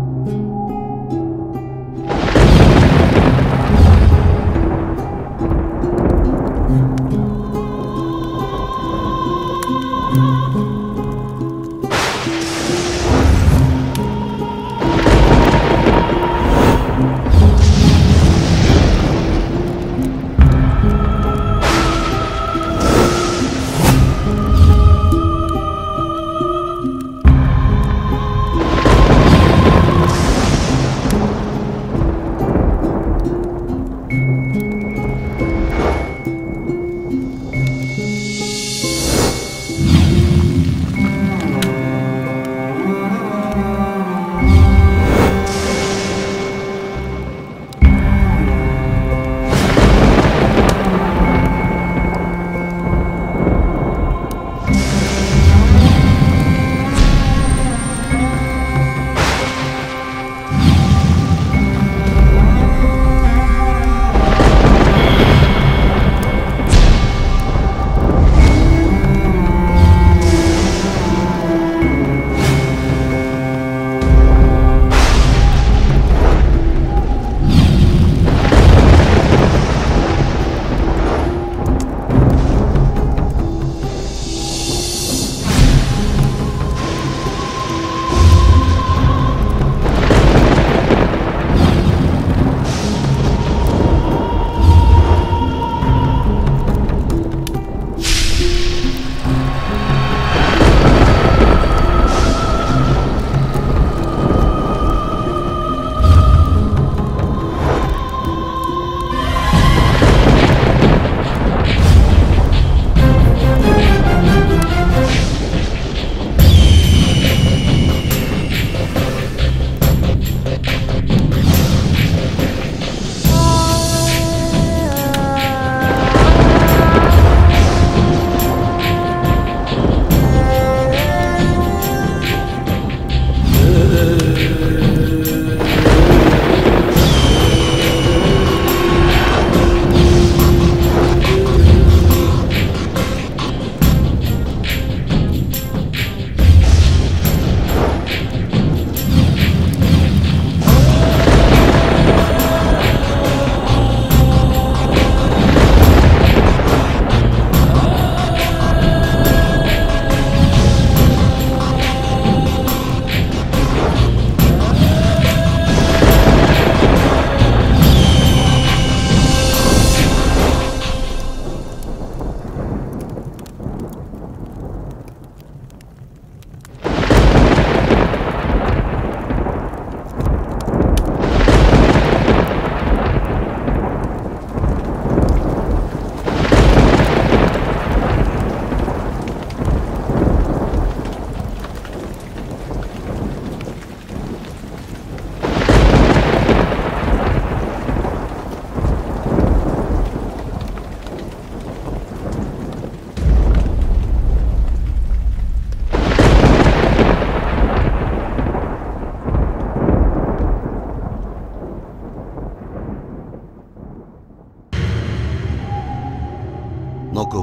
നോക്കൂ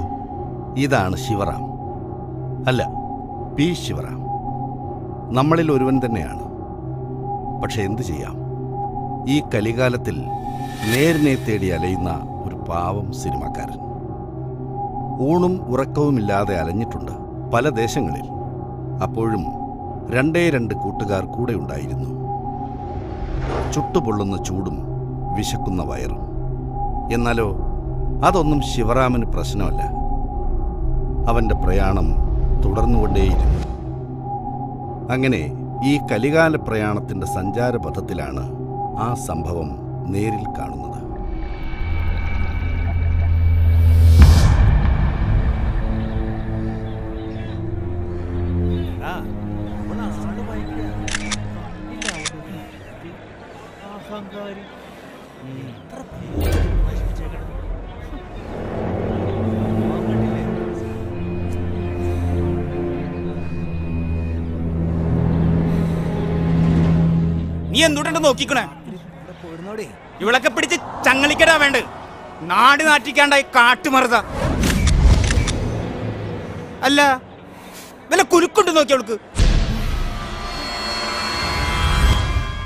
ഇതാണ് ശിവറാം അല്ല പി ശിവറാം നമ്മളിൽ ഒരുവൻ തന്നെയാണ് പക്ഷെ എന്തു ചെയ്യാം ഈ കലികാലത്തിൽ നേരിനെ തേടി അലയുന്ന ഒരു പാവം സിനിമാക്കാരൻ ഊണും ഉറക്കവുമില്ലാതെ അലഞ്ഞിട്ടുണ്ട് പല ദേശങ്ങളിൽ അപ്പോഴും രണ്ടേ രണ്ട് കൂട്ടുകാർ കൂടെ ഉണ്ടായിരുന്നു ചുട്ടുപൊള്ളുന്ന ചൂടും വിശക്കുന്ന വയറും എന്നാലോ അതൊന്നും ശിവറാമന് പ്രശ്നമല്ല അവന്റെ പ്രയാണം തുടർന്നുകൊണ്ടേയിരുന്നു അങ്ങനെ ഈ കലികാല പ്രയാണത്തിന്റെ സഞ്ചാരപഥത്തിലാണ് ആ സംഭവം നേരിൽ കാണുന്നത് അഹങ്കാരി നീ എന്തുകൊണ്ട് നോക്കിക്കണേ ഇവളൊക്കെ പിടിച്ച് ചങ്ങളിക്കടാ വേണ്ട നാട് നാറ്റിക്കാണ്ടായി കാട്ടുമറുത അല്ല വല്ല കുരുക്കുണ്ട് നോക്കി അവൾക്ക്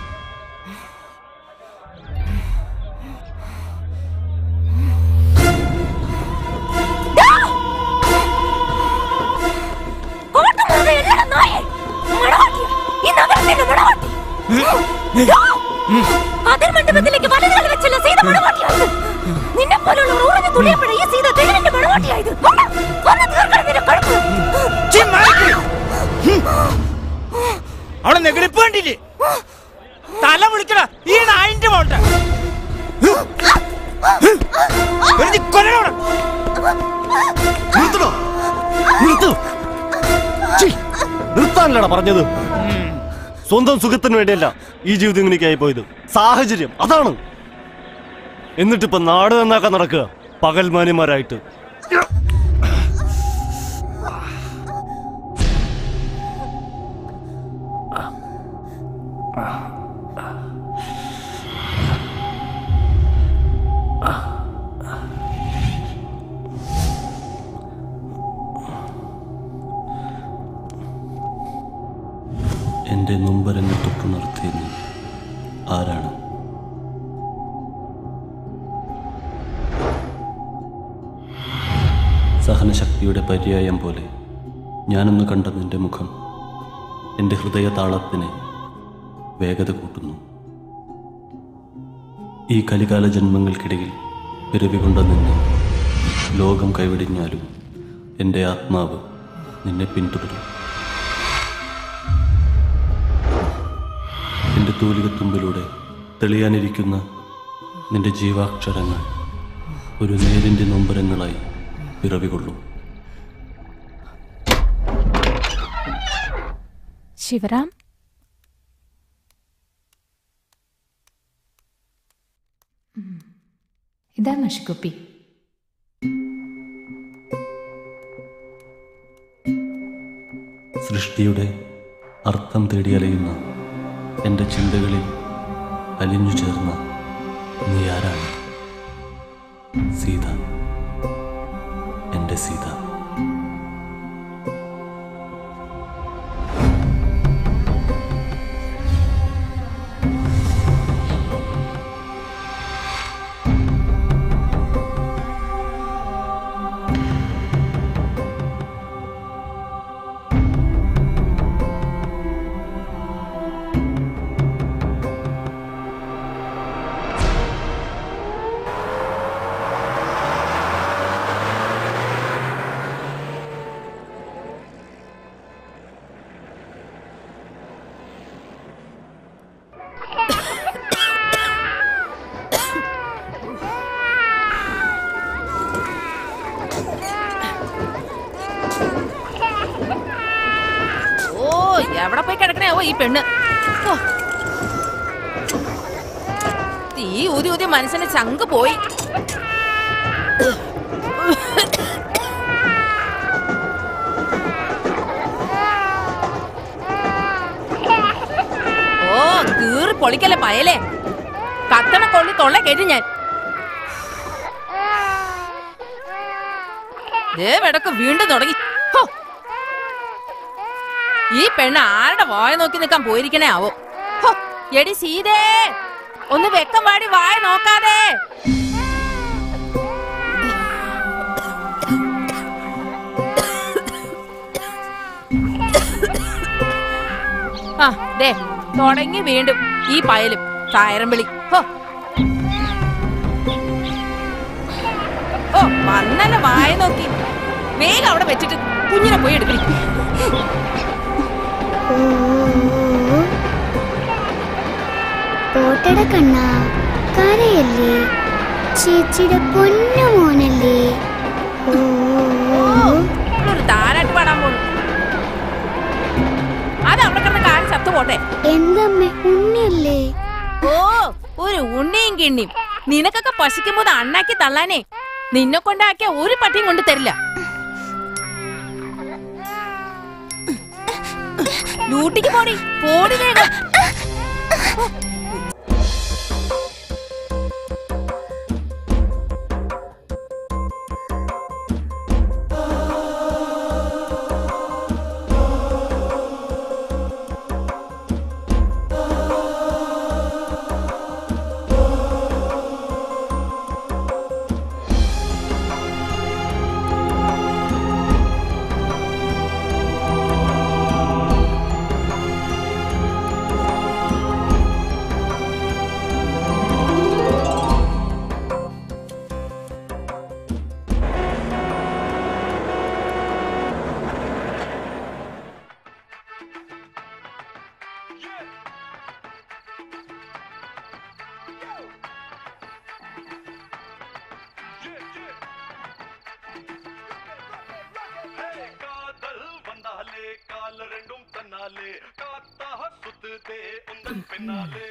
അതിർ മണ്ഡപത്തിലേക്ക് വലതുകൾ വെച്ചല്ല സീത മണവാട്ടിയായത് നിന്നെ പോലുള്ള ഉറഞ്ഞു തുണിയപ്പോഴേ ഈ സീത തേരന്റെ മണവാട്ടിയായത് ഒന്ന് ഒന്ന് തീർക്കണം നിന്റെ കഴുപ്പ് ചി, മാറിക്ക്. ഹും. അവളെ നെഗടിപ്പ് കണ്ടില്ലേ തല വിളിക്കട ഈ നായിന്റെ പോട്ടെ കൊല്ലണോടെ നിർത്തണോ നിർത്തു ഛീ, നിർത്താനല്ലടാ പറഞ്ഞത് സ്വന്തം സുഖത്തിന് വേണ്ടിയല്ല ഈ ജീവിതം ഇങ്ങനെയൊക്കെയായി പോയത് സാഹചര്യം അതാണ് എന്നിട്ടിപ്പോ നാട് നന്നാക്കാൻ നടക്കുക പകൽമാന്യന്മാരായിട്ട് എൻ്റെ നൊമ്പരങ്ങൾ തൊട്ടു നിർത്തിയത് ആരാണ് സഹനശക്തിയുടെ പര്യായം പോലെ ഞാനൊന്ന് കണ്ട നിന്റെ മുഖം എൻ്റെ ഹൃദയ താളത്തിന് വേഗത കൂട്ടുന്നു ഈ കലികാല ജന്മങ്ങൾക്കിടയിൽ പിറവി കൊണ്ട നിന്നെ ലോകം കൈവിടിഞ്ഞാലും എൻ്റെ ആത്മാവ് നിന്നെ പിന്തുടരും എൻ്റെ തൂലികത്തുമ്പിലൂടെ തെളിയാനിരിക്കുന്ന നിന്റെ ജീവാക്ഷരങ്ങൾ ഒരു നേരിൻ്റെ നൊമ്പരങ്ങളായി പിറവികൊള്ളും ശിവറാം ഉം. ഇതാ മഷിക്കുപ്പി സൃഷ്ടിയുടെ അർത്ഥം തേടി അലയുന്ന എൻ്റെ ചിന്തകളിൽ അലിഞ്ഞു ചേർന്ന നീ ആരാണ് സീത എൻ്റെ സീത ഓ എവിടെ പോയി കിടക്കണേ ഓ ഈ പെണ്ണ് ഓ. തീ ഊതി ഊതി മനസ്സിന് ചങ്ക് പോയി ഓ കീറി പൊളിക്കല്ലേ പയലേ കത്തണ കൊള്ളി തൊള്ള കേട്ടു ഞാൻ ദേവടക്ക് വീണ്ടും തുടങ്ങി ഹോ ഈ പെണ്ണ് ആരുടെ വായ നോക്കി നിൽക്കാൻ പോയിരിക്കണേ ആവോ ഹോ, എടി സീതേ ഒന്ന് വെക്കം പാടി വായ നോക്കാതെ ആ ദേ തുടങ്ങി വീണ്ടും ഈ പയലും കായരം വിളി ഹോ ഓ വന്നല്ല വായ നോക്കി വേഗം അവിടെ വെച്ചിട്ട് കുഞ്ഞിനെ പോയി എടുക്കണി പോട്ടട കണ്ണ കരയല്ലേ ചേച്ചിയുടെ പൊന്നു മോനല്ലേ ഓ, ഓ, ഒരു താരാട്ട് പാടാൻ പോണു അത് അവിടെ കിടന്ന് കാല് ചത്തു പോട്ടെ എന്തമ്മേ ഉണ്ണിയല്ലേ ഓ ഒരു ഉണ്ണിയും കിണ്ണിയും നിനക്കൊക്കെ പശിക്കുമ്പോ അണ്ണാക്കി തള്ളാനേ നിന്നെ കൊണ്ടാക്കിയ ഒരു പട്ടിയും കൊണ്ട് തരില്ല ഡ്യൂട്ടിക്ക് പോടി പോടി വേഗം പിന്നാലെ കാത്തഹസുത്തേ ഉന്തൻ പിന്നാലെ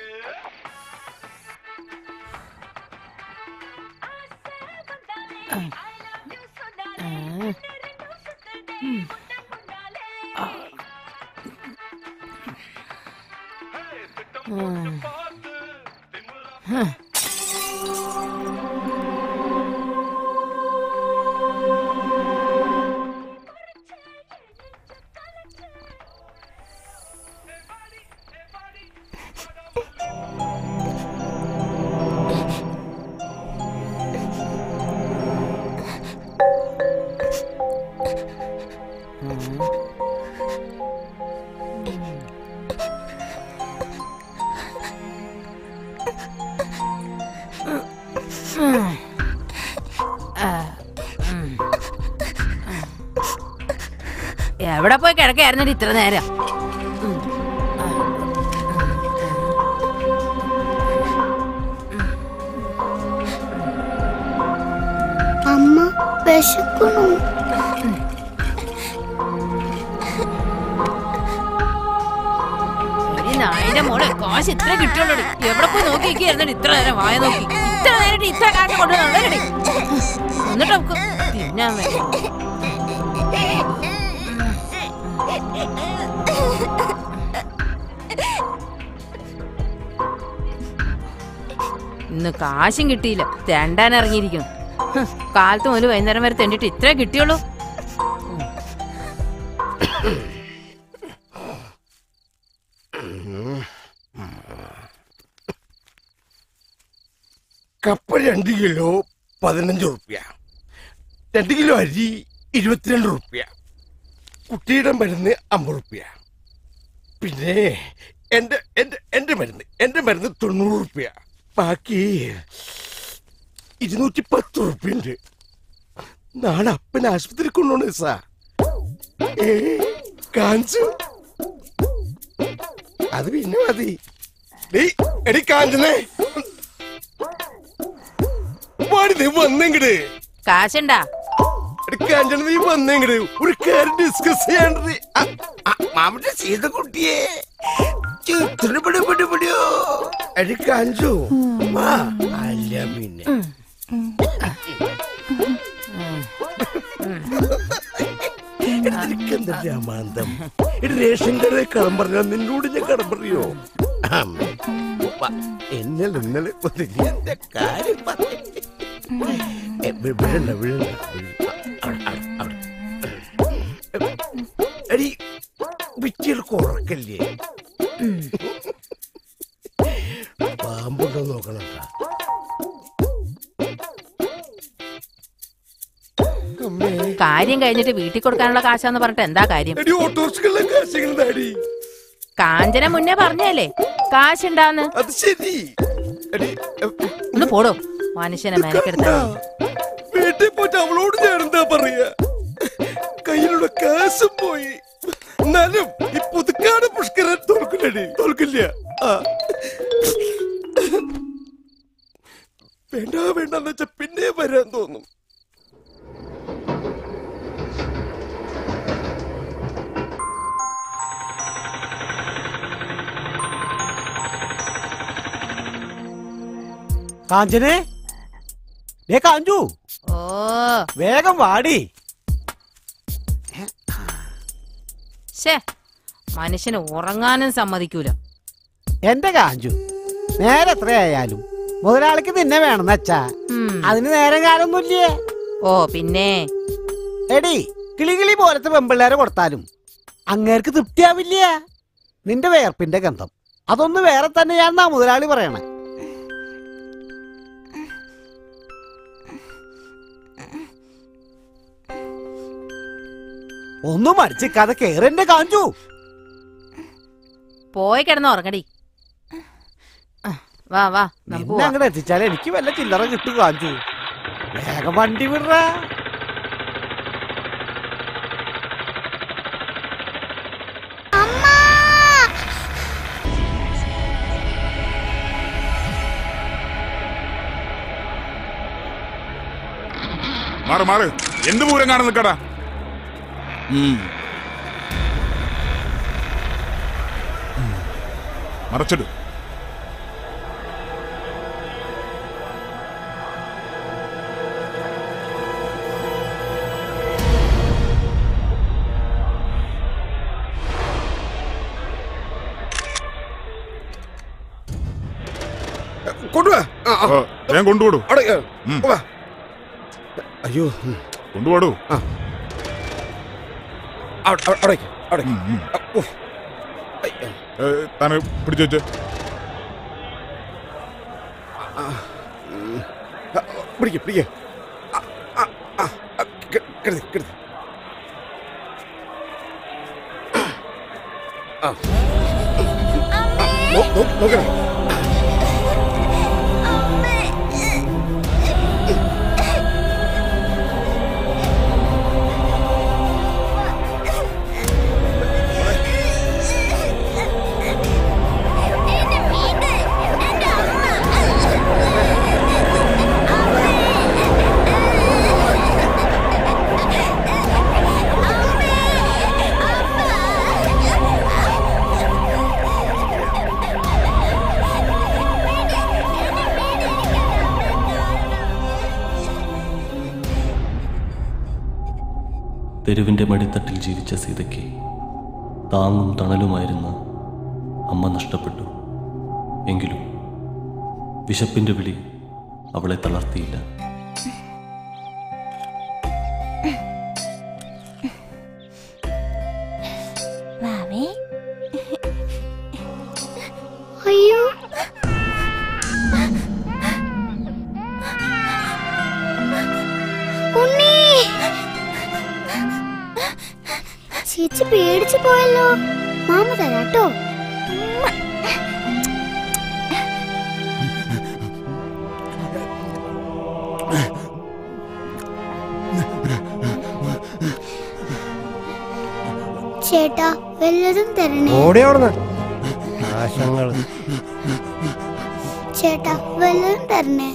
എവിടെ പോയി കിടക്കായിരുന്നു ഇത്ര നേരം അമ്മ വിശക്കണു ഒരു നായിന്റെ മോളെ കാശ് ഇത്ര കിട്ടുള്ളൂ എവിടെ പോയി നോക്കി നിൽക്കുകയായിരുന്നു ഇത്ര നേരം വായ നോക്കി ഇത്ര നേരം ഇത്ര കാശ് കൊണ്ടുവന്നുള്ളൂ എന്നിട്ട് നമുക്ക് തിന്നാൻ വേണം ഇന്ന് കാശും കിട്ടിയില്ല തെണ്ടാൻ ഇറങ്ങിയിരിക്കുന്നു ഹ്, കാലത്ത് മുതൽ വൈകുന്നേരം വരെ തെണ്ടിട്ട് ഇത്രേ കിട്ടിയുള്ളൂ കപ്പ രണ്ട് കിലോ പതിനഞ്ച് റുപ്യ രണ്ട് കിലോ അരി ഇരുപത്തിരണ്ട് റുപ്യ കുട്ടിയുടെ മരുന്ന് അമ്പത് റുപ്യ പിന്നെ എന്റെ എന്റെ എന്റെ മരുന്ന് എന്റെ മരുന്ന് തൊണ്ണൂറ് റുപ്യ ബാക്കി ഇരുന്നൂറ്റി പത്ത് റുപ്യ ഉണ്ട് നാളെ അപ്പൻ ആശുപത്രി കൊണ്ടുപോണേ സാർ ഏ കാഞ്ചു അത് പിന്നെ മതി ഡേയ്, എടി കാഞ്ചനേ വാടി നീ വന്നെങ്കിട് കാശുണ്ടാ കാഞ്ചന നീ വന്നെങ്കിട് ഒരു കാര്യം ഡിസ്കസ് ചെയ്യാണ്ട് മാമന്റെ സീത കുട്ടിയെ ചിത്രന് പിടി പിടി പിടിയോ എടി കാഞ്ചു വാ. അല്ല പിന്നെ എനിക്കെന്താ രാമാന്തം എടി റേഷൻ കടയിൽ കടം പറഞ്ഞാൽ നിന്നോട് ഞാൻ കടം പറയോ ആം. വാ. ഇന്നലെ ഇന്നലെ ഒന്ന് നീ എന്റെ കാര്യം പറഞ്ഞു ഏ, വി- വിടണ്ട വിടണ്ട വിടണ്ട. അവിടെ, അവിടെ, അവിടെ. എടി വിറ്റികൾക്ക് ഉറക്കല്ലേ പാമ്പുണ്ടോ നോക്കണം ട്ടാ. അമ്മേ. കാര്യം കഴിഞ്ഞിട്ട് വീട്ടിൽ കൊടുക്കാനുള്ള കാശാന്ന് പറഞ്ഞിട്ട് എന്താ കാര്യം എടി ഓട്ടോറിക്ഷകളിലെ കാശികൾ താടി കാഞ്ചന മുന്നേ പറഞ്ഞല്ലേ കാശുണ്ടാന്ന് അത് ശരി എടി എ, ഒന്ന് പോടോ മനുഷ്യനെ മെനക്കെടുത്ത കണ്ടാ? വീട്ടിൽ പോയിട്ട് അവളോട് ഞാൻ എന്താ പറയാ കയ്യിലുള്ള കാശും പോയി എന്നാലും ഈ പുതുക്കാട് പുഷ്കരൻ തോൽക്കില്ലടി തോൽക്കില്ല ആ. വേണ്ട വേണ്ടെന്ന് വെച്ചാ പിന്നെ വരാൻ തോന്നും കാഞ്ചനെ ഏ കാഞ്ചു ഓ വേഗം വാടി ശേ മനുഷ്യന് ഉറങ്ങാനും സമ്മതിക്കൂല എന്റെ കാഞ്ചു നേരെ എത്രയായാലും മുതലാളിക്ക് നിന്നെ വേണം വെച്ചാ ഉം. അതിന് നേരം കാലൊന്നുമില്ലേ ഓ പിന്നെ എടി കിളികിളി പോലത്തെ പെമ്പിള്ളേരെ കൊടുത്താലും അങ്ങേർക്ക് തൃപ്തിയാവില്ല നിന്റെ വേർപ്പിന്റെ ഗന്ധം അതൊന്ന് വേറെ തന്നെയാണെന്നാ മുതലാളി പറയണേ ഒന്നും മടിച്ചിക്കാതെ കേറെന്റെ കാഞ്ചു പോയി കിടന്ന് ഉറങ്ങടി ആ, വാ വാ നമുക്ക് നിന്നെ പോവാം. അങ്ങോട്ട് എത്തിച്ചാൽ എനിക്ക് വല്ല ചില്ലറ കിട്ടും കാഞ്ചു വേഗം വണ്ടി വിടറ മാറ് മാറ് എന്ത് പൂരം കാണാൻ നിൽക്കടാ മറച്ചിട് കൊണ്ടുവാ ആ, ആ. ഓ, വേഗം കൊണ്ടുപോടൂ അവിടെ, ആ, ഉം. വാ. അയ്യോ ഉം. കൊണ്ടുപോടൂ അവിടെ, അവിടെ, അവിടേക്ക്, അവിടേക്ക്. ഉം, ഉം. ആ, ഉഫ്. അയ്യോ. ഏ, താനെ പിടിച്ചു വെച്ച് ആ, പിടിക്ക് പിടിക്ക് ആ, ആ, ആ, ആ, കെ- കിടത്തി കിടത്തി ആ. നോ- നോ- നോക്കണേ തെരുവിൻ്റെ മടിത്തട്ടിൽ ജീവിച്ച സീതയ്ക്ക് താങ്ങും തണലുമായിരുന്ന അമ്മ നഷ്ടപ്പെട്ടു എങ്കിലും വിശപ്പിൻ്റെ വിളി അവളെ തളർത്തിയില്ല വാവേ അയ്യോ ഉണ്ണി ചേച്ചി പേടിച്ചു പോയല്ലോ മാമ തരാട്ടോ ചേട്ടാ വല്ലതും തരണേ ഓടിയോടുന്ന് നാശങ്ങള് ചേട്ടാ വല്ലതും തരണേ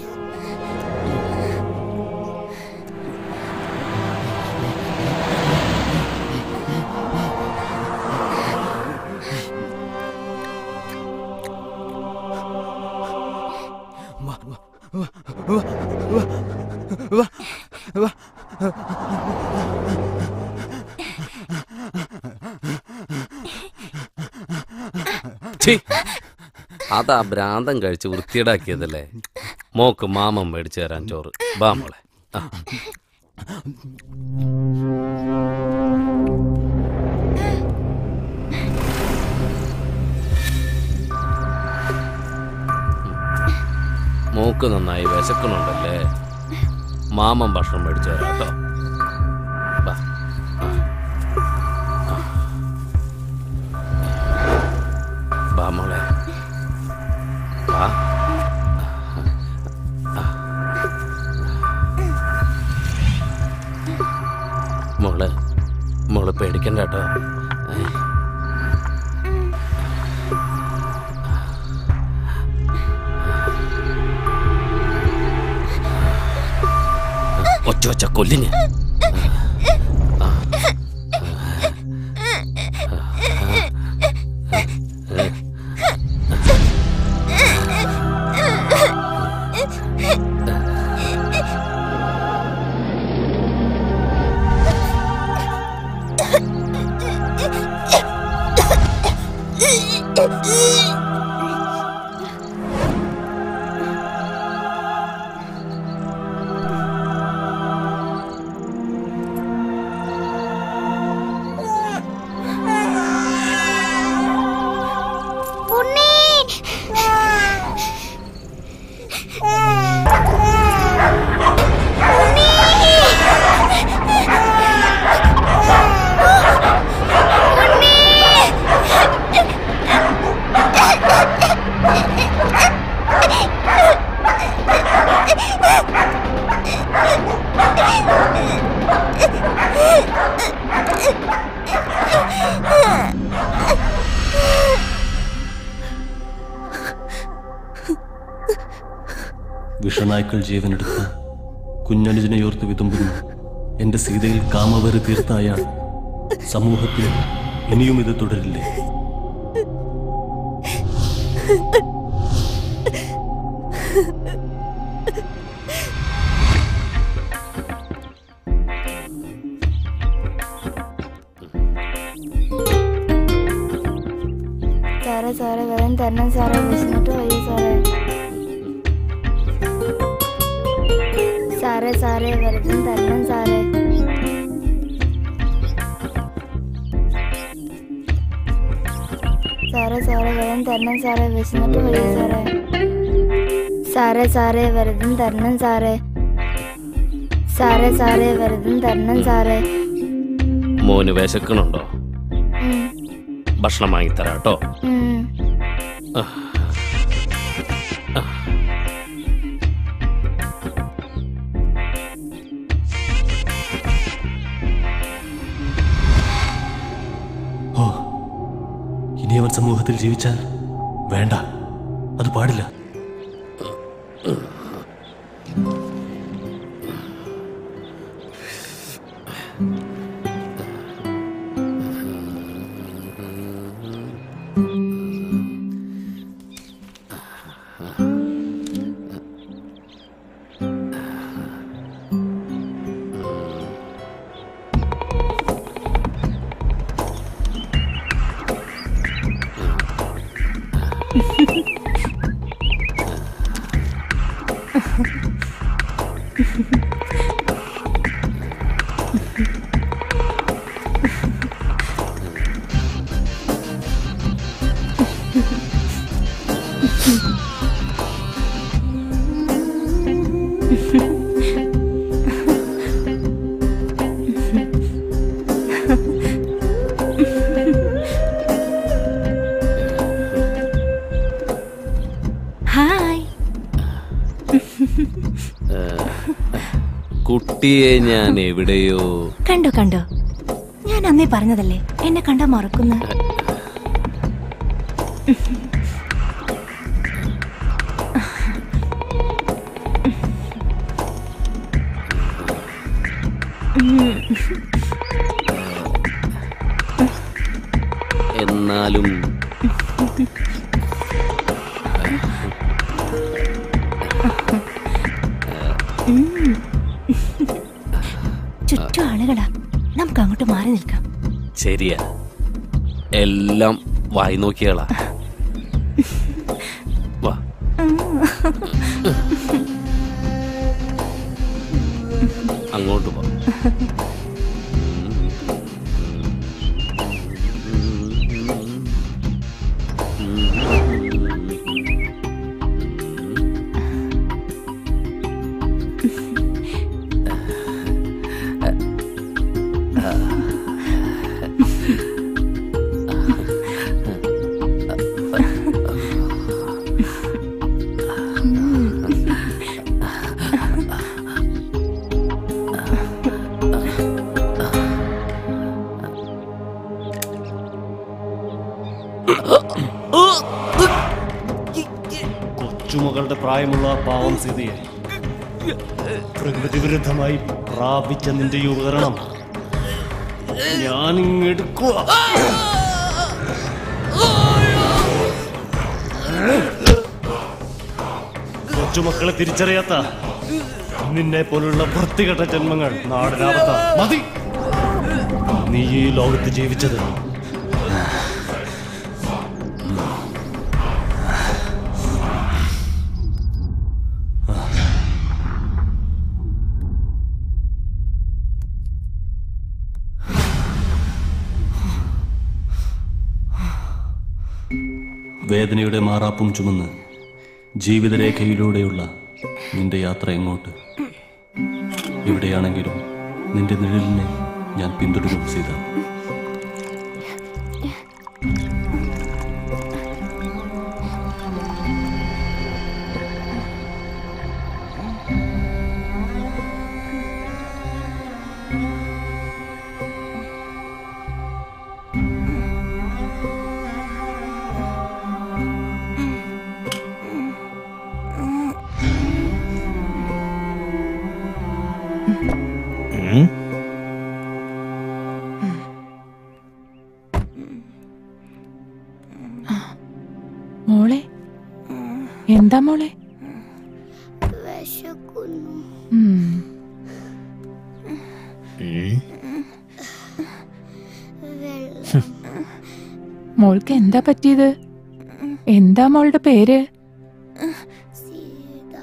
ഛീ, അതാ ഭ്രാന്തം കഴിച്ച് വൃത്തിയേടാക്കിയതല്ലേ മോക്ക് മാമൻ മേടിച്ചു തരാൻ ചോറ് ബാ മോളെ ആ. മോക്ക് നന്നായി വിശക്കണുണ്ടല്ലേ മാമൻ ഭക്ഷണം മേടിച്ചു തരാം കേട്ടോ ബാ ബാ മോളെ ബാ മോള് മോള് പേടിക്കണ്ട കേട്ടോ ഏ. ഒച്ച ഒച്ച കൊല്ലിന് ഉണ്ണി വിഷനായ്ക്കൾ ജീവനെടുത്ത കുഞ്ഞനുജനെയോർത്ത് വിതുമ്പുന്നു എൻ്റെ സീതയിൽ കാമവര് തീർത്ത അയാൾ സമൂഹത്തിൽ ഇനിയും ഇത് തുടരില്ലേ സാറേ സാറേ വെള്ളം തരണം സാറേ വിശന്നിട്ട് വയ്യ സാറേ സാറേ സാറേ വെള്ളം തരണം സാറേ സാറേ സാറേ വെള്ളം തരണം സാറേ വിശന്നിട്ട് വയ്യ സാറേ സാറേ സാറേ വെറുതെ തരണം സാറേ സാറേ സാറേ വെറുതെ തരണം സാറേ മോന് വിശക്കണുണ്ടോ ഉം, ഭക്ഷണം വാങ്ങിത്തരാം കേട്ടോ ഉം. ഓ ഇനി അവൻ സമൂഹത്തിൽ ജീവിച്ചാൽ വേണ്ട അത് പാടില്ല ഹായ് കുട്ടിയെ ഞാൻ എവിടെയോ കണ്ടോ കണ്ടോ ഞാൻ അന്നേ പറഞ്ഞതല്ലേ എന്നെ കണ്ടാ മറക്കുന്ന എന്നാലും ചുറ്റും ആളുകളാ നമുക്ക് അങ്ങോട്ട് മാറി നിൽക്കാം ശരിയാ എല്ലാം വായി നോക്കിയാളാ വാ അങ്ങോട്ട് പോ കൊച്ചുമകളുടെ പ്രായമുള്ള ആ പാവം സീതയെ പ്രകൃതി വിരുദ്ധമായി പ്രാപിച്ച നിന്റെ ഈ ഉപകരണം ഞാനിങ്ങെടുക്കുക കൊച്ചുമക്കളെ തിരിച്ചറിയാത്ത നിന്നെ പോലുള്ള വൃത്തികെട്ട ജന്മങ്ങൾ നാടിനാപത്ത മതി നീ ഈ ലോകത്ത് ജീവിച്ചത് വേദനയുടെ മാറാപ്പും ചുമന്ന് ജീവിതരേഖയിലൂടെയുള്ള നിന്റെ യാത്ര എങ്ങോട്ട് എവിടെയാണെങ്കിലും നിന്റെ നിഴലിനെ ഞാൻ പിന്തുടരും സീത മോളെ എന്താ മോളെ വിശക്കുന്നു ഉം. വെള്ളം മോൾക്ക് എന്താ പറ്റിയത് എന്താ മോളുടെ പേര് സീത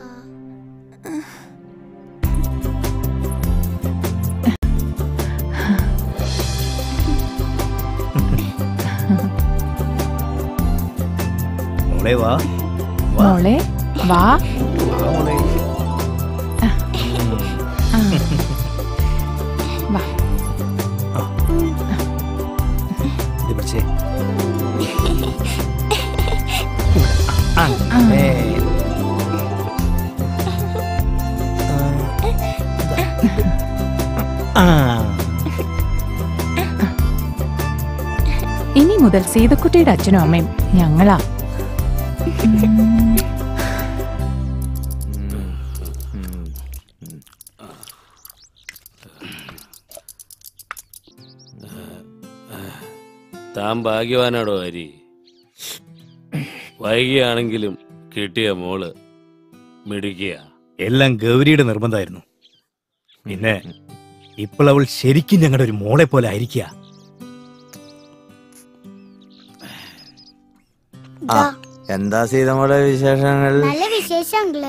മോളെ വാ മോളെ വാ വാ മോളെ ആ. വാ ഇത് പിടിച്ചേ അങ്ങനെ ആ ഇനി മുതൽ സീതക്കുട്ടിയുടെ അച്ഛനും അമ്മയും ഞങ്ങളാ ഉം. താൻ ഭാഗ്യവാനാടോ ഹരി വൈകിയാണെങ്കിലും കിട്ടിയ മോള് മിടിക്കുക എല്ലാം ഗൗരിയുടെ നിർബന്ധമായിരുന്നു പിന്നെ ഇപ്പോൾ അവൾ ശരിക്കും ഞങ്ങളുടെ ഒരു മോളെ പോലെ ആയിരിക്കുക ദാ, എന്താ സീതമ്മയുടെ വിശേഷങ്ങൾ നല്ല വിശേഷങ്ങള്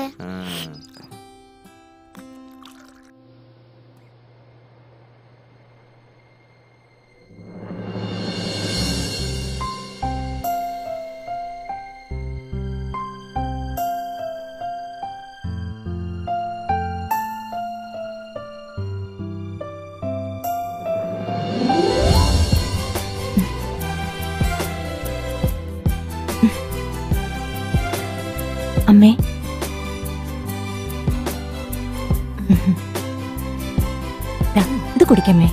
അമ്മേ ദാ, ഇത് കുടിക്കമ്മേ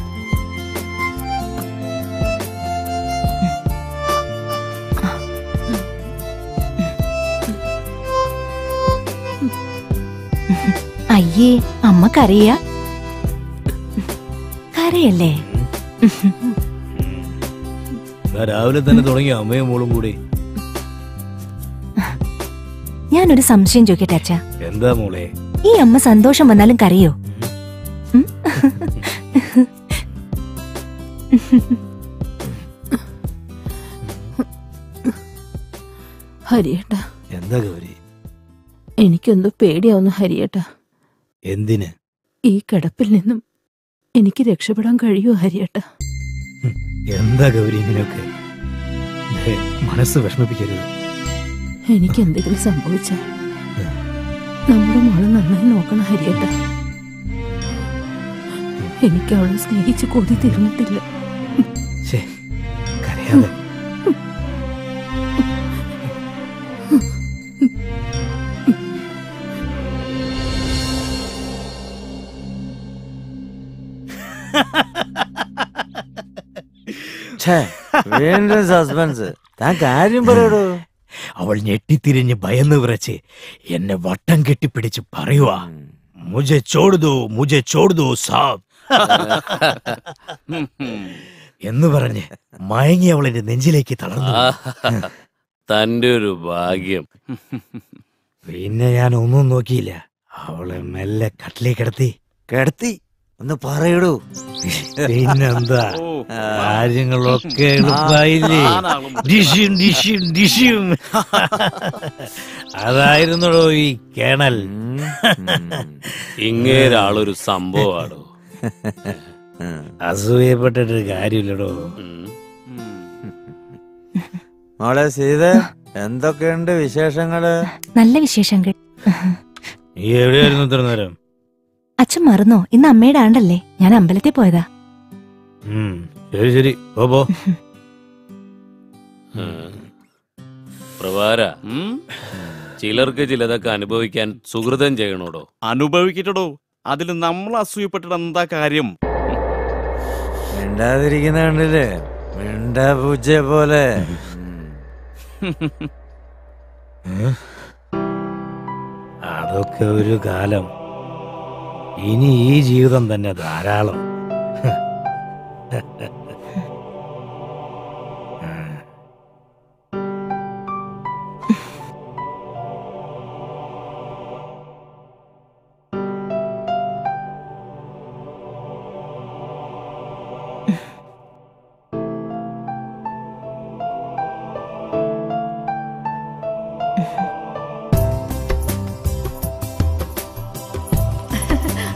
അയ്യേ അമ്മ കരയ കരയല്ലേ ദാ രാവിലെ തന്നെ തുടങ്ങി അമ്മയും മോളും കൂടി ഞാനൊരു സംശയം ചോദിക്കട്ടെ അച്ഛാ എന്താ മോളെ ഈ അമ്മ സന്തോഷം വന്നാലും കരയോ ഉം? ഹരിയേട്ട എന്താ ഗൗരി എനിക്കെന്തോ പേടിയാവുന്നു ഹരിയേട്ട എന്തിന് ഈ കിടപ്പിൽ നിന്നും എനിക്ക് രക്ഷപ്പെടാൻ കഴിയുമോ ഹരിയേട്ട എന്താ ഗൗരി ഇങ്ങനെയൊക്കെ ദേ, മനസ്സ് വിഷമിപ്പിക്കരുത് എനിക്ക് എന്തെങ്കിലും സംഭവിച്ചാൽ നമ്മുടെ മോളെ നന്നായി നോക്കണം ഹരിയേട്ട എനിക്ക് അവളെ സ്നേഹിച്ച് കൊതി തീർന്നിട്ടില്ല ശ്ശേ, കരയാതെ ഛേ, വീണ്ടും സസ്പെൻസ് താൻ കാര്യം പറയടോ അവൾ ഞെട്ടിത്തിരിഞ്ഞ് ഭയന്ന് വിറച്ച് എന്നെ വട്ടം കെട്ടിപ്പിടിച്ച് പറയുവാ മുജെ ചോടുതോ മുജെ ചോടുതോ സാബ് എന്ന് പറഞ്ഞ് മയങ്ങി അവൾ എന്റെ നെഞ്ചിലേക്ക് തളർന്നു തന്റെ ഒരു ഭാഗ്യം പിന്നെ ഞാൻ ഒന്നും നോക്കിയില്ല അവളെ മെല്ലെ കട്ടിലേക്ക് കിടത്തി കിടത്തി ഒന്ന് പറയടൂ പിന്നെന്താ കാര്യങ്ങളൊക്കെ എളുപ്പമായില്ലേ ഡിഷ്യും ഡിഷ്യും ഡിഷ്യും അതായിരുന്നടോ ഈ കേണൽ ഇങ്ങേരാളൊരു സംഭവമാണോ അസൂയപ്പെട്ടിട്ട് കാര്യമില്ലടോ മോളെ സീത എന്തൊക്കെയുണ്ട് വിശേഷങ്ങള് നല്ല വിശേഷങ്ങൾ നീ എവിടെയായിരുന്നു ഇത്ര നേരം അച്ഛൻ മറന്നോ ഇന്ന് അമ്മയുടെ ആണ്ടല്ലേ ഞാൻ അമ്പലത്തിൽ പോയതാ ഉം, ശരി ശരി പോ പോ പ്രഭാര ചിലർക്ക് ചിലതൊക്കെ അനുഭവിക്കാൻ സുഹൃതം ചെയ്യണോടോ അനുഭവിക്കട്ടോ അതിൽ നമ്മൾ അസൂയപ്പെട്ടിട്ട് എന്താ കാര്യം മിണ്ടാതിരിക്കുന്ന കണ്ടില്ലേ മിണ്ടാ പൂച്ചയെ പോലെ അതൊക്കെ ഒരു കാലം ഇനി ഈ ജീവിതം തന്നെ ധാരാളം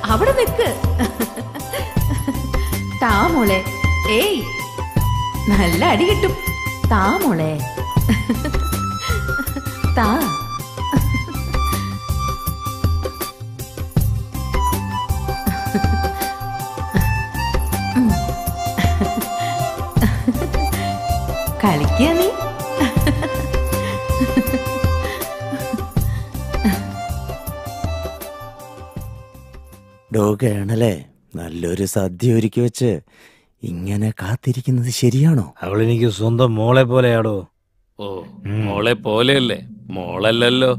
അവിടെ നിക്ക് താ മോളെ ഏയ് നല്ല അടി കിട്ടും താ മോളെ താ കളിക്കുക നീ ഡോ കേണല്ലേ നല്ലൊരു സദ്യ ഒരുക്കി വെച്ച് ഇങ്ങനെ കാത്തിരിക്കുന്നത് ശരിയാണോ അവളെനിക്ക് സ്വന്തം മോളെ പോലെയാടോ ഓ മോളെ പോലെയല്ലേ മോളല്ലല്ലോ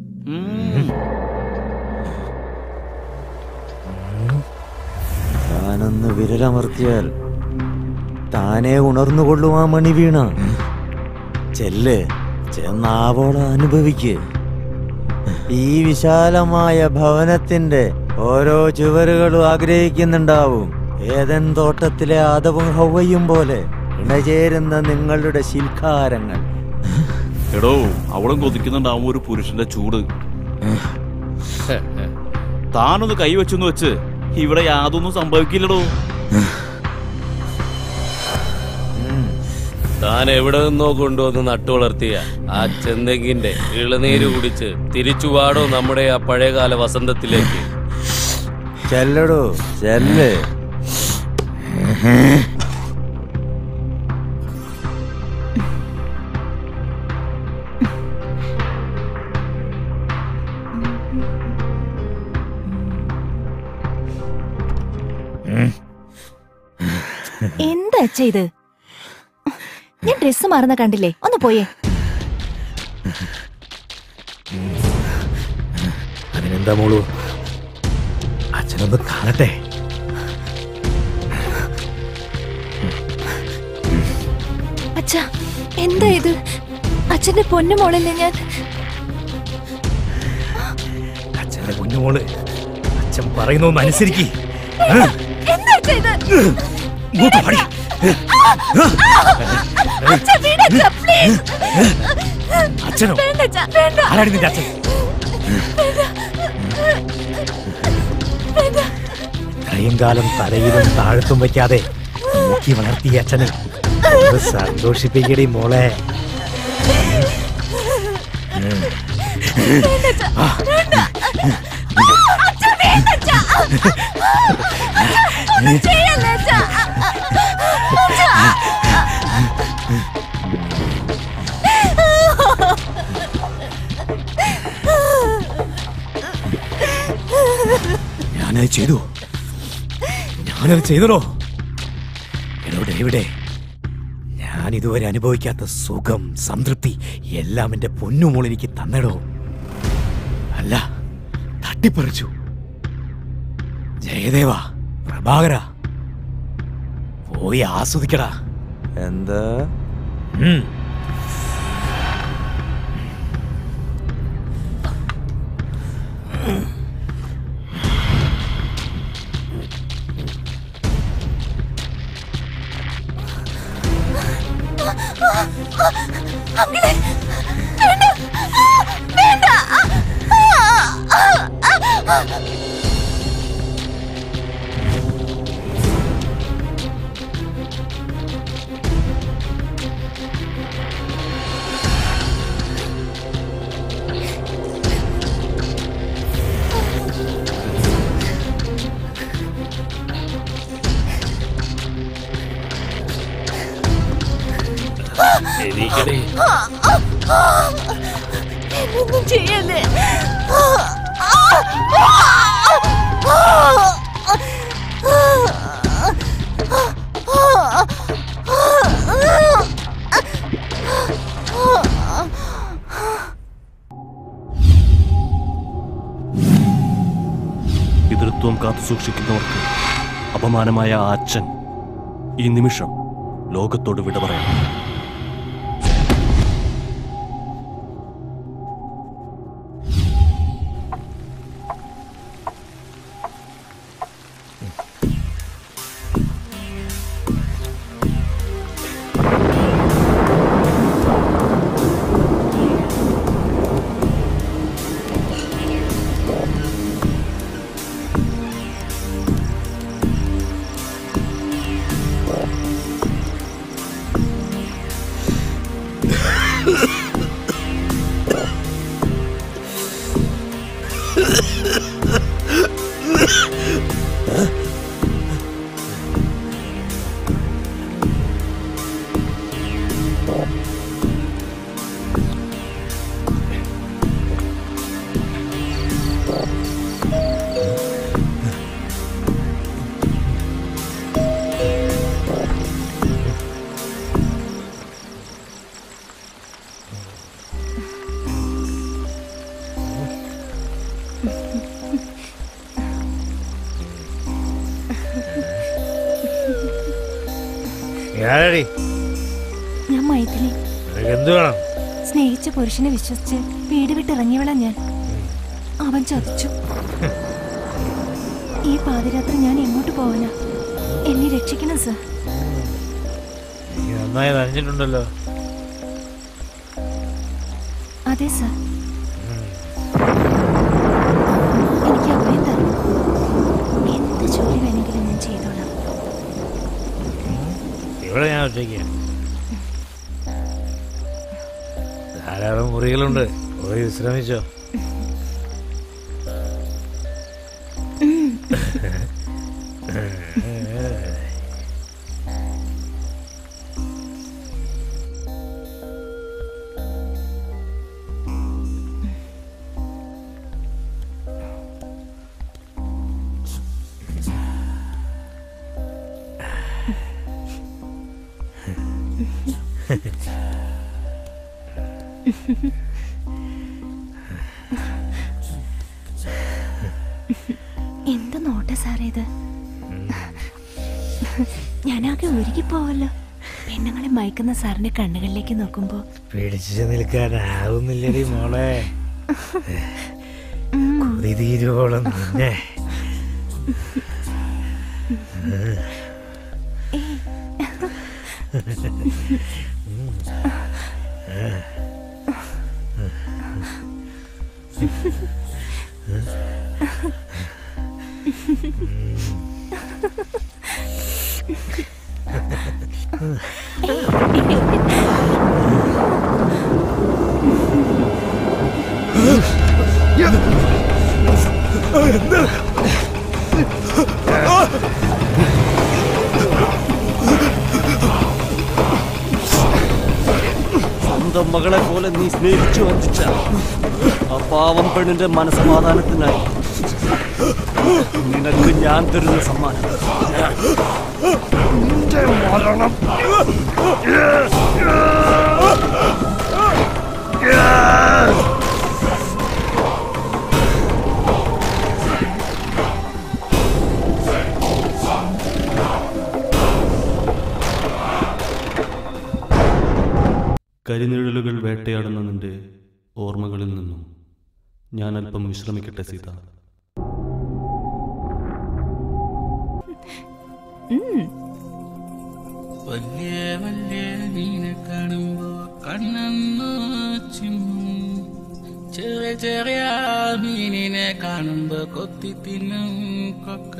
താനൊന്ന് വിരലമർത്തിയാൽ താനെ ഉണർന്നുകൊള്ളുവാ മണി വീണ ചെല്ല് ചെന്നാവോളം അനുഭവിക്ക് ഈ വിശാലമായ ഭവനത്തിന്റെ ഓരോ ചുവരുകളും ആഗ്രഹിക്കുന്നുണ്ടാവും ഏതൻ തോട്ടത്തിലെ ആദവും ഹൗവയും പോലെ ഇണചേരുന്ന നിങ്ങളുടെ ശിൽക്കാരങ്ങൾ എടോ അവളും കൊതിക്കുന്നുണ്ടാവും ഒരു പുരുഷന്റെ ചൂട് താനൊന്ന് കൈവച്ചെന്ന് വെച്ച് ഇവിടെ യാതൊന്നും സംഭവിക്കില്ലടോ താൻ എവിടെ നിന്നോ കൊണ്ടുവന്ന് നട്ടുവളർത്തിയ ആ ചെന്തെങ്ങിന്റെ ഇളനീര് കുടിച്ച് തിരിച്ചു വാടോ നമ്മുടെ ആ പഴയകാല വസന്തത്തിലേക്ക് ചെല്ലടോ ചെല്ല് എന്താ അച്ഛ ഇത് ഞാൻ ഡ്രസ് മാറുന്ന കണ്ടില്ലേ ഒന്ന് പോയേ അതിനെന്താ മോളു അച്ഛനൊന്ന് കാണട്ടെ അച്ഛ എന്താ ഇത് അച്ഛന്റെ പൊന്നു മോളല്ലേ ഞാൻ അച്ഛന്റെ കുഞ്ഞുമോള് അച്ഛൻ പറയുന്നൊന്ന് അനുസരിക്ക് എന്താ അച്ഛ ഇത് ഇങ്ങോട്ട് പാടി അച്ഛ വീടച്ഛ പ്ലീസ് അച്ഛനോ വേണ്ട അച്ഛ വേണ്ട ആരാടി നിന്റെ അച്ഛൻ വേണ്ട ഇത്രയും കാലം തലയിലും താഴത്തും വെക്കാതെ നോക്കി വളർത്തിയ അച്ഛന് ഒന്ന് സന്തോഷിപ്പിക്കടി മോളെ ഉം. വേണ്ട അച്ഛ വേണ്ട അച്ഛ വേണ്ട അച്ഛ ഒന്നും ചെയ്യല്ലേ അച്ഛ ഞാനത് ചെയ്തു ഞാനത് ചെയ്തടോ എന്നോട് എവിടെ ഞാൻ ഇതുവരെ അനുഭവിക്കാത്ത സുഖം സംതൃപ്തി എല്ലാം എന്റെ പൊന്നുമോൾ എനിക്ക് തന്നടോ അല്ല തട്ടിപ്പറിച്ചു ജയദേവ പ്രഭാകര പോയി ആസ്വദിക്കടാ എന്താ ഉം. അങ്കിളെ വേണ്ട വേണ്ട എണീക്കടേ എന്നൊന്നും ചെയ്യല്ലേ പിതൃത്വം കാത്തു സൂക്ഷിക്കുന്നവർക്ക് അപമാനമായ ആ അച്ഛൻ ഈ നിമിഷം ലോകത്തോട് വിട പറയണം ആരടി ഞാൻ മൈഥിലി നിനക്ക് എന്ത് വേണം സ്നേഹിച്ച പുരുഷനെ വിശ്വസിച്ച് വീട് വിട്ടിറങ്ങിയവളാ ഞാൻ അവൻ ചതിച്ചു ഈ പാതിരാത്രി ഞാൻ എങ്ങോട്ട് പോവാനാ എന്നെ രക്ഷിക്കണം സർ നീ നന്നായി നനഞ്ഞിട്ടുണ്ടല്ലോ അതെ സർ എനിക്ക് അഭയം തരണം എന്ത് ജോലി വേണമെങ്കിലും ഞാൻ ചെയ്തോളാം ഇവിടെ ഞാൻ ഒറ്റയ്ക്ക് ധാരാളം മുറികളുണ്ട് പോയി വിശ്രമിച്ചോ എന്ത് നോട്ട സാറേ ഇത് ഞാനാകെ ഉരുകിപ്പോവല്ലോ പെണ്ണുങ്ങളെ മയക്കുന്ന സാറിന്റെ കണ്ണുകളിലേക്ക് നോക്കുമ്പോ പിടിച്ചു നിൽക്കാനാവുന്നില്ലടി മോളെ കൊതി തീരുവോളം നിന്നെ സ്വന്തം മകളെ പോലെ നീ സ്നേഹിച്ചു വഞ്ചിച്ച ആ പാവം പെണ്ണിന്റെ മനസമാധാനത്തിനായി നിനക്ക് ഞാൻ തരുന്ന സമ്മാനം നിന്റെ മരണം കരിനിഴലുകൾ വേട്ടയാടുന്ന നിന്റെ ഓർമ്മകളിൽ നിന്നും ഞാൻ അല്പം വിശ്രമിക്കട്ടെ സീത വലിയ വലിയ മീനെ കാണുമ്പോ കണ്ണൊന്നു ചിമ്മും ചെറിയ ചെറിയ മീനിനെ കാണുമ്പോ കൊത്തി തിന്നും കൊക്ക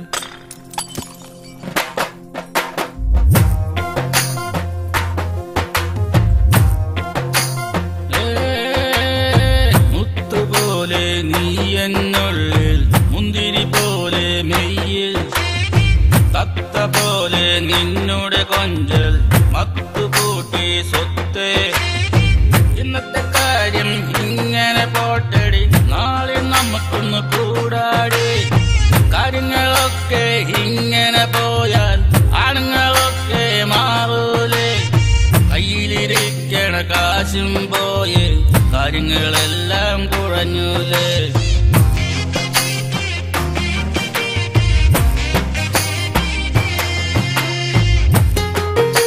മുത്തുപോലെ നീ എന്നുള്ളിൽ മുന്തിരി പോലെ മെയ്യിൽ തത്ത പോലെ നിന്നോട് കൊഞ്ചൽ മത്തുകൂട്ടി സ്വത്ത് ഇന്നത്തെ കാര്യം ഇങ്ങനെ പോട്ടടി നാളെ നമുക്കൊന്ന് കൂടാടി കാര്യങ്ങളൊക്കെ ഇങ്ങനെ പോയാൽ ആണുങ്ങളൊക്കെ മാറൂലേ കയ്യിലിരിക്കണ കാശും പോയി കാര്യങ്ങളെല്ലാം കുറഞ്ഞൂലേ ആ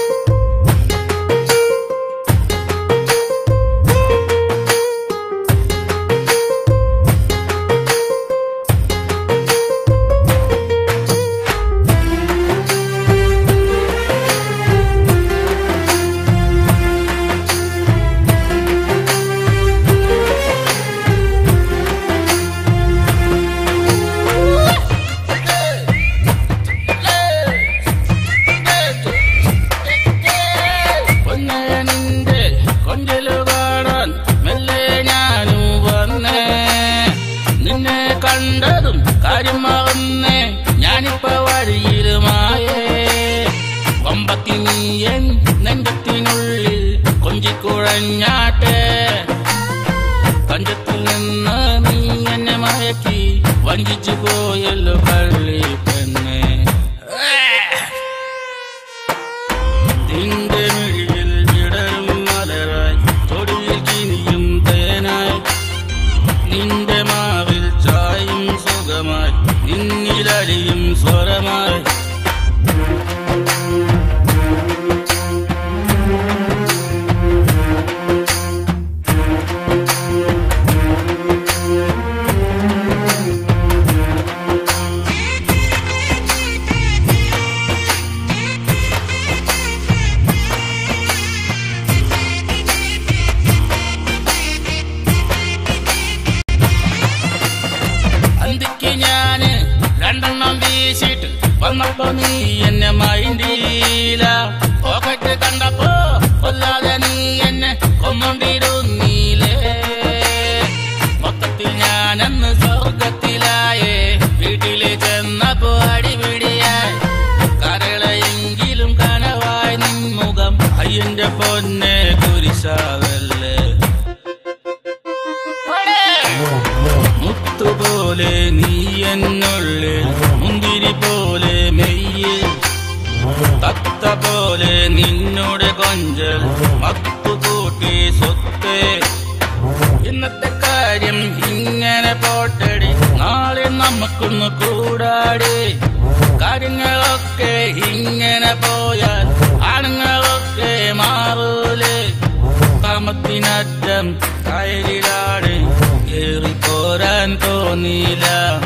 നിന്നെ കണ്ടതും കാര്യം മറന്നേ ഞാനിപ്പോ വഴിയിലുമായേ കൊമ്പത്തി നീയൻ നെഞ്ചത്തിനുള്ളിൽ കൊഞ്ചിക്കുഴഞ്ഞാട്ടെ തഞ്ചത്തിൽ നിന്ന് നീ എന്നെ മയക്കി വഞ്ചിച്ചു പോയല്ലോ പള്ളി പെണ്ണെ നിന്റെ മിഴിയിൽ വിടരും മലരായി തൊടിയിൽ കിനിയും തേനായി നിന്റെ മാവിൽ ചായും സുഖമായി നിന്നിലടിയും സ്വരമായി അന്തിക്ക് ഞാന് രണ്ടെണ്ണം വീശിട്ട് വന്നപ്പോ നീ എന്നെ മൈൻഡീല പോക്കറ്റ് കണ്ടപ്പോ കൊല്ലാതെ നീ എന്നെ കൊന്നോണ്ടിരുന്നീലേ മൊത്തത്തിൽ ഞാനന്ന് സ്വർഗത്തിലായേ വീട്ടില് ചെന്നപ്പോ അടിപിടിയായി കരളെങ്കിലും കനവായി നിൻമുഖം അയ്യന്റെ പൊന്നെ കുരിശാവല്ലേ മുത്തുപോലെ നീ എന്നുള്ളിൽ മുന്തിരി പോലെ മെയ്യ് തത്ത പോലെ നിന്നോട് കൊഞ്ചൽ മത്തു കൂട്ടി സ്വത്ത് ഇന്നത്തെ കാര്യം ഇങ്ങനെ പോട്ടടി നാളെ നമുക്കൊന്ന് കൂടാടി കാര്യങ്ങളൊക്കെ ഇങ്ങനെ പോയാൽ ആണുങ്ങളൊക്കെ മാറൂലേ കാമത്തിനറ്റം കയറിലാണ് ഏറിപ്പോരാൻ തോന്നിയില്ല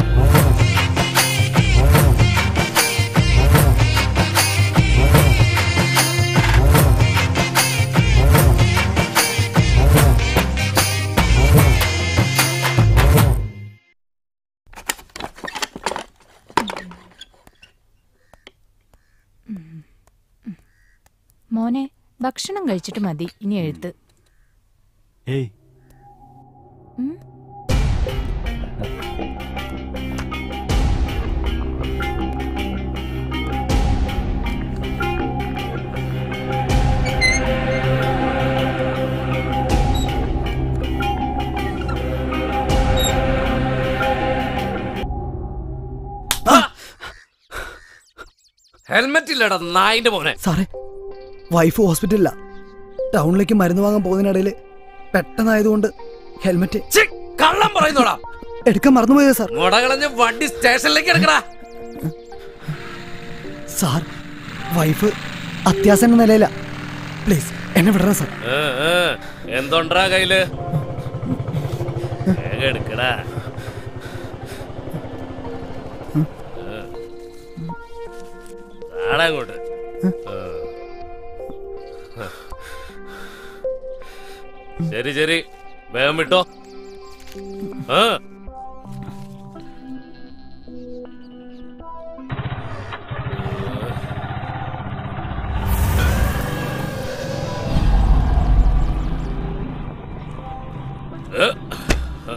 മോനെ ഭക്ഷണം കഴിച്ചിട്ട് മതി ഇനി എഴുത്ത് ഏയ് ഉം? ഹെൽമെറ്റ് ഇല്ലടാ നായിന്റെ മോനെ സാറേ വൈഫ് ഹോസ്പിറ്റലില്ല ടൗണിലേക്ക് മരുന്ന് വാങ്ങാൻ പോകുന്നതിനിടയിൽ പെട്ടെന്നായതുകൊണ്ട് ഹെൽമെറ്റ് കള്ളം പറയുന്നോടാ എടുക്കാൻ മറന്നുപോയത് സാർ മുടകളഞ്ഞ വണ്ടി സ്റ്റേഷനിലേക്ക് എടുക്കടാ സാർ വൈഫ് അത്യാസന്ന നിലയില പ്ലീസ് എന്നെ വിടണം സാർ ഏ, ഏ, എന്തുണ്ടാ കയ്യില് വേഗം എടുക്കടാ ഏ. താടാ അങ്ങോട്ട് ഏ. ശരി ശരി വേഗം വിട്ടോ ആ ഏ. ആ.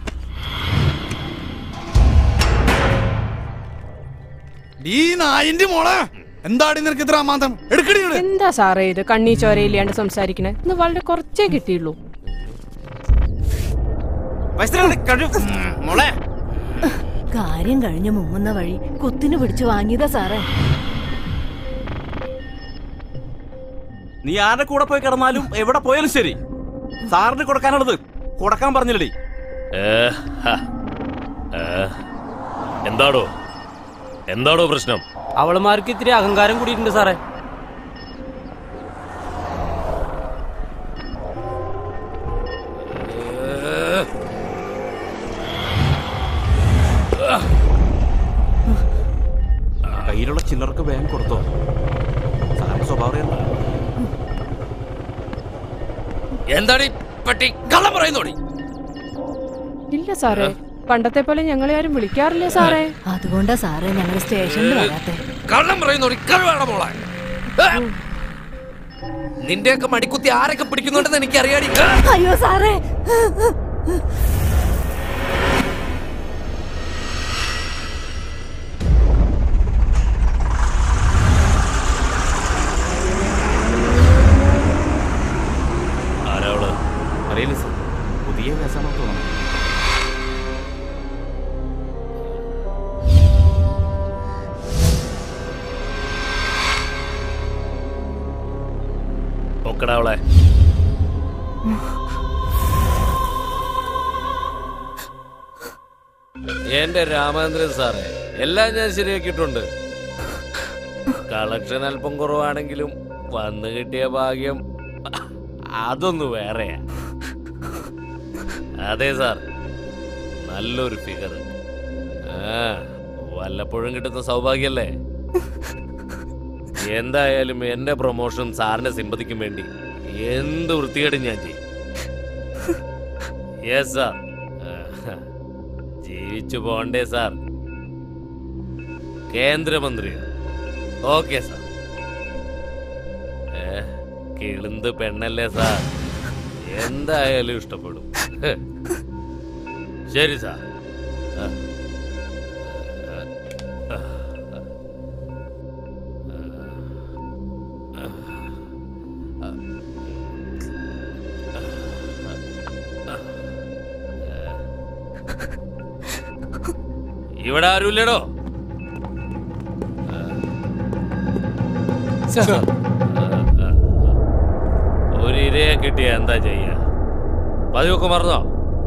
ഈ നായിന്റെ മോളെ എന്താടി നിനക്ക് ഇത്ര അമാന്തം എടുക്കടി ഇങ്ങട്. എന്താ സാറേ ഇത് കണ്ണീ ചോരയില്ലാണ്ട് സംസാരിക്കണേ ഇന്ന് വളരെ കുറച്ചേ കിട്ടിയുള്ളൂ മോളെ കാര്യം കഴിഞ്ഞ് മുങ്ങുന്ന വഴി കുത്തിന് പിടിച്ചു വാങ്ങിയതാ സാറേ നീ ആരുടെ കൂടെ പോയി കിടന്നാലും എവിടെ പോയാലും ശരി സാറിന് കൊടുക്കാനുള്ളത് കൊടുക്കാൻ പറഞ്ഞില്ലടി ഏ, ഹ. ഏ, എന്താടോ എന്താടോ പ്രശ്നം അവളുമാർക്ക് ഇത്തിരി അഹങ്കാരം കൂടിയിട്ടുണ്ട് സാറേ കയ്യിലുള്ള ചില്ലർക്ക് വേഗം കൊടുത്തോ സാറിന് സ്വഭാവം അറിയാലോ. എന്താടി പട്ടി കള്ളം പറയുന്നോടി ഇല്ല സാറേ പണ്ടത്തെ പോലെ ഞങ്ങളെ ആരും വിളിക്കാറില്ലേ സാറേ അതുകൊണ്ടാ സാറേ ഞങ്ങൾ സ്റ്റേഷനിൽ വരാത്തെ കള്ളം പറയുന്നോടി കഴിവാണ മോളെ ഏ. നിന്റെയൊക്കെ മടിക്കുത്തി ആരൊക്കെ പിടിക്കുന്നുണ്ടെന്ന് എനിക്ക് അറിയാടി അയ്യോ സാറേ നോക്കടാ അവളെ എന്റെ രാമേന്ദ്രൻ സാറേ എല്ലാം ഞാൻ ശരിയാക്കിയിട്ടുണ്ട് കളക്ഷൻ അല്പം കുറവാണെങ്കിലും വന്നു കിട്ടിയ ഭാഗ്യം അതൊന്ന് വേറെയാ അതെ സാർ നല്ലൊരു ഫിഗർ ആ വല്ലപ്പോഴും കിട്ടുന്ന സൗഭാഗ്യല്ലേ എന്തായാലും എന്റെ പ്രൊമോഷൻ സാറിന്റെ സിമ്പതിക്കും വേണ്ടി എന്ത് വൃത്തികേടും ഞാൻ ചെയ്യും യെസ് സാർ ജീവിച്ചു പോണ്ടേ സാർ കേന്ദ്രമന്ത്രി ഓക്കെ സാർ ഏ, കിളുന്ത് പെണ്ണല്ലേ സാർ എന്തായാലും ഇഷ്ടപ്പെടും ശരി സാർ ആ. ആ. ഇവിടെ ആരുമില്ലടോ ഒരു ഇരയെ കിട്ടിയ എന്താ ചെയ്യ പതിവൊക്കെ മറന്നോ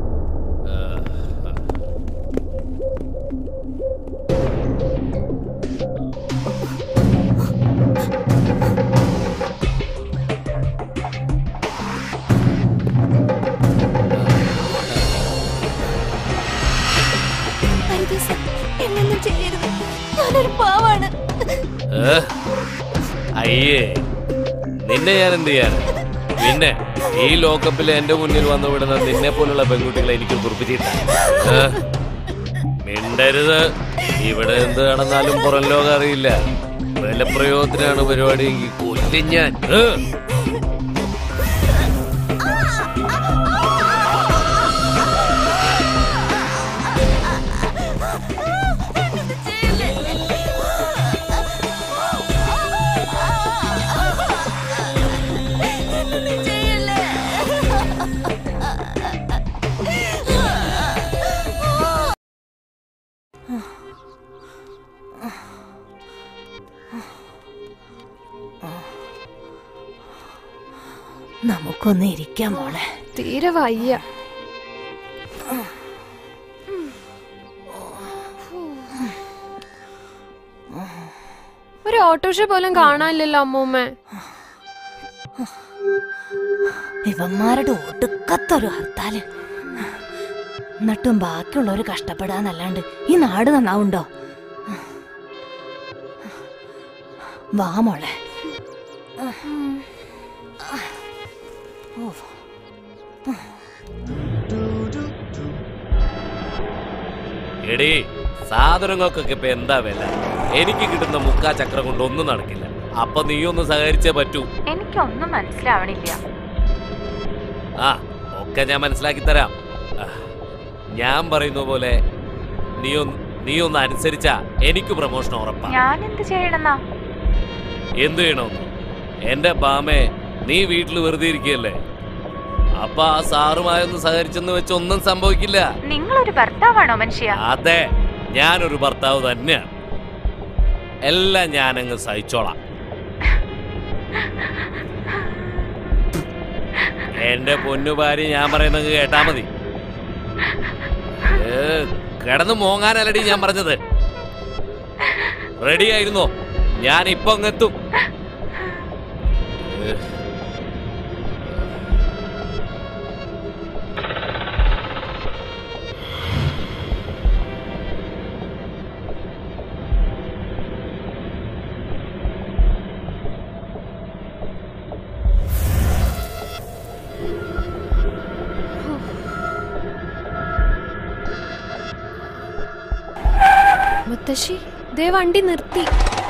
എന്നൊന്നും ചെയ്യരുത് ഞാനൊരു പാവാണ് ഏ? അയ്യേ നിന്നെ ഞാൻ എന്ത് ചെയ്യാൻ പിന്നെ ഈ ലോക്കപ്പിൽ എന്റെ മുന്നിൽ വന്നു വിടുന്ന നിന്നെ പോലുള്ള പെൺകുട്ടികളെ എനിക്ക് കുറിപ്പിച്ചിട്ട മിണ്ടരുത് ഇവിടെ എന്ത് നടന്നാലും പുറം ലോകം അറിയില്ല ബലപ്രയോഗത്തിനാണ് പരിപാടിയെങ്കിൽ കൊല്ലും ഞാൻ ഏ? നമുക്കൊന്ന് ഇരിക്കാം മോളെ തീരെ വയ്യ ഒരു ഓട്ടോറിക്ഷ പോലും കാണാനില്ലല്ലോ അമ്മൂമ്മ ഇവന്മാരുടെ ഒടുക്കത്തൊരു ഹർത്താല് എന്നിട്ടും ബാക്കിയുള്ളവർ കഷ്ടപ്പെടാന്നല്ലാണ്ട് ഈ നാട് നന്നാവുണ്ടോ വാ മോളെ ഓ. എടീ സാധനങ്ങൾക്കൊക്കെ ഇപ്പൊ എന്താ വില എനിക്ക് കിട്ടുന്ന മുക്കാ ചക്രം കൊണ്ട് ഒന്നും നടക്കില്ല അപ്പൊ നീ ഒന്ന് സഹകരിച്ചേ പറ്റൂ എനിക്കൊന്നും മനസ്സിലാവണില്ല ആ ഒക്കെ ഞാൻ മനസ്സിലാക്കി തരാം ആ, ഞാൻ പറയുന്ന പോലെ നീ ഒന്ന് നീ ഒന്ന് അനുസരിച്ചാ എനിക്ക് പ്രൊമോഷൻ ഉറപ്പാ ഞാൻ എന്ത് ചെയ്യണമെന്നാ എന്ത് ചെയ്യണമെന്ന് എന്റെ ബാമേ നീ വീട്ടിൽ വെറുതെ ഇരിക്കുകയല്ലേ അപ്പൊ ആ സാറുമായൊന്ന് സഹകരിച്ചെന്ന് വെച്ച് ഒന്നും സംഭവിക്കില്ല നിങ്ങളൊരു ഭർത്താവാണോ മനുഷ്യ അതെ ഞാനൊരു ഭർത്താവ് തന്നെയാണ് എല്ലാം ഞാനങ്ങ് സഹിച്ചോളാം എന്റെ പൊന്നു ഭാര്യ ഞാൻ പറയുന്നത് കേട്ടാ മതി ഏ, കിടന്ന് മോങ്ങാനല്ലടി ഞാൻ പറഞ്ഞത് റെഡി ആയിരുന്നോ ഞാൻ ഇപ്പൊ അങ്ങെത്തും ഏ. മുത്തശ്ശി ദേ വണ്ടി നിർത്തി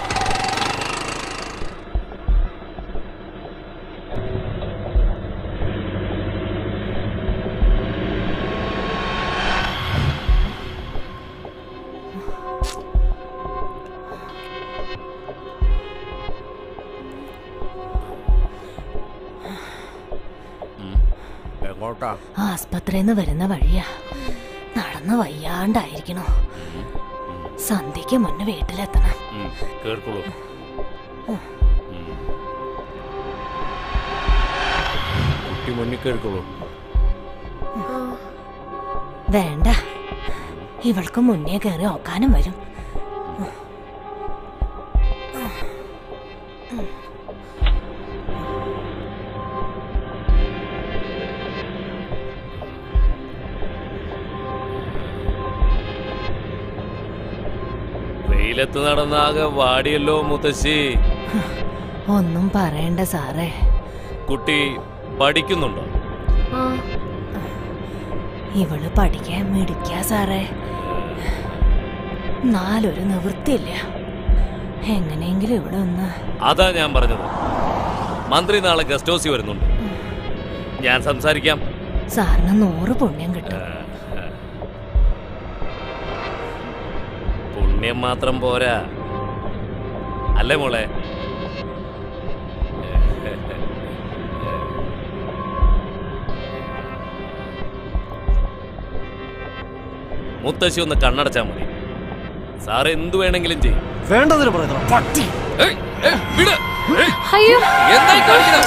എങ്ങോട്ടാ ആസ്പത്രിന്ന് വരുന്ന വഴിയാ നടന്ന് വയ്യാണ്ടായിരിക്കണോ സന്ധ്യക്ക് മുന്നേ വീട്ടിലെത്തണം ഉം, കേൾക്കുള്ളൂ ഉം. ഉം. കുട്ടി മുന്നിൽ കേൾക്കുള്ളൂ വേണ്ട ഇവൾക്ക് മുന്നേ കയറി നോക്കാനും വരും വെയിലത്ത് നടന്നാകെ വാടിയല്ലോ മുത്തശ്ശി ഒന്നും പറയണ്ട സാറേ കുട്ടി പഠിക്കുന്നുണ്ടോ ഇവള് പഠിക്കാൻ മിടിക്ക സാറേ നാലൊരു നിവൃത്തിയില്ല എങ്ങനെയെങ്കിലും ഇവിടെ ഒന്ന് അതാ ഞാൻ പറഞ്ഞത് മന്ത്രി നാളെ ഗസ്റ്റ് ഹൗസിൽ വരുന്നുണ്ട് ഞാൻ സംസാരിക്കാം സാറിന് നൂറ് പുണ്യം കിട്ടും പുണ്യം മാത്രം പോരാ അല്ലേ മോളെ മുത്തശ്ശി ഒന്ന് കണ്ണടച്ചാ മതി സാർ എന്തു വേണമെങ്കിലും ചെയ്യും വേണ്ടതിന് പറയുന്ന പട്ടി അയ്യോ എന്തായി കാണിക്കണം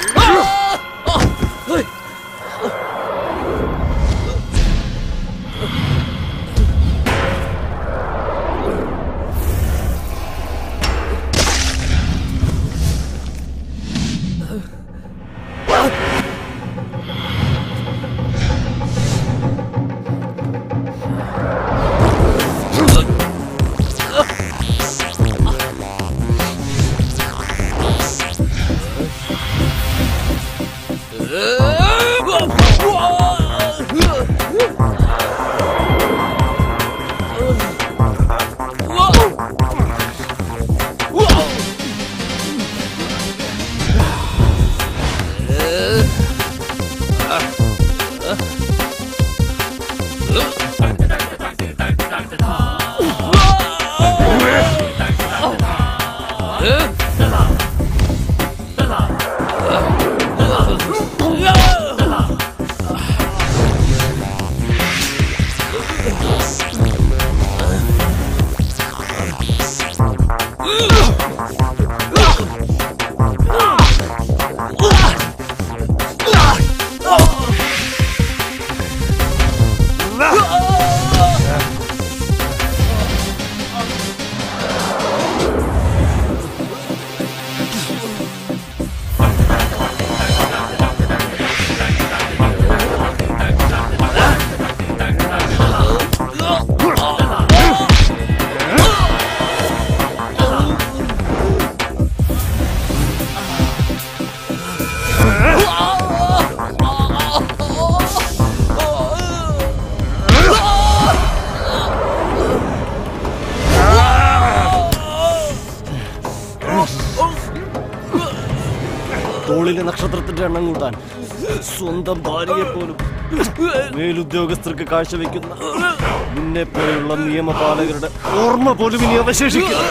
തോളിലെ നക്ഷത്രത്തിന്റെ എണ്ണം കൂട്ടാൻ സ്വന്തം ഭാര്യയെ പോലും മേലുദ്യോഗസ്ഥർക്ക് കാഴ്ചവെക്കുന്ന നിന്നെ പോലെയുള്ള നിയമപാലകരുടെ ഓർമ്മ പോലും ഇനി അവശേഷിക്കില്ല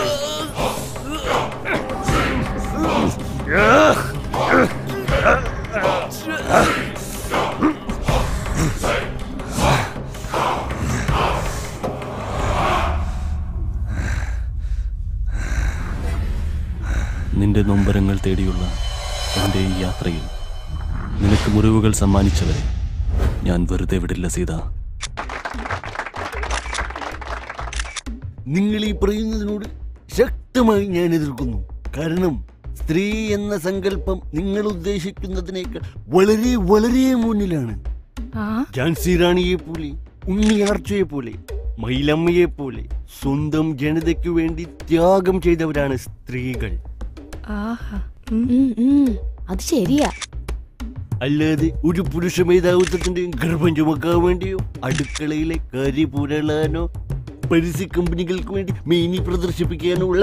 നിന്റെ നൊമ്പരങ്ങൾ തേടിയുള്ള എൻ്റെ ഈ യാത്രയിൽ നിനക്ക് മുറിവുകൾ സമ്മാനിച്ചവരെ ഞാൻ വെറുതെ വിടില്ല സീത നിങ്ങൾ ഈ പറയുന്നതിനോട് ശക്തമായി ഞാൻ എതിർക്കുന്നു കാരണം സ്ത്രീ എന്ന സങ്കല്പം നിങ്ങൾ ഉദ്ദേശിക്കുന്നതിനേക്കാൾ വളരെ വളരെ മുന്നിലാണ് ഝാൻസി റാണിയെ പോലെ ഉണ്ണിയാർച്ചയെ പോലെ മൈലമ്മയെ പോലെ സ്വന്തം ജനതയ്ക്കു വേണ്ടി ത്യാഗം ചെയ്തവരാണ് സ്ത്രീകൾ അത് ശരിയാ അല്ലാതെ ഒരു പുരുഷ മേധാവിത്വത്തിന്റെ ഗർഭം ചുമക്കാൻ വേണ്ടിയോ അടുക്കളയിലെ കരി പുരളാനോ പരസ്യ കമ്പനികൾക്ക് വേണ്ടി മേനി പ്രദർശിപ്പിക്കാനോ ഉള്ള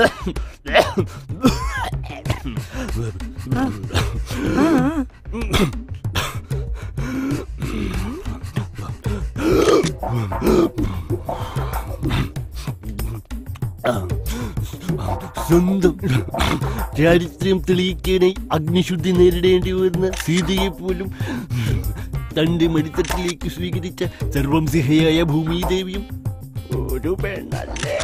സ്വന്തം ചാരിത്രം തെളിയിക്കാനായി അഗ്നിശുദ്ധി നേരിടേണ്ടി വരുന്ന സീതയെ പോലും തന്റെ മടിത്തട്ടിലേക്ക് സ്വീകരിച്ച സർവംസിഹയായ ഭൂമിദേവിയും ഒരു പെണ്ണല്ലേ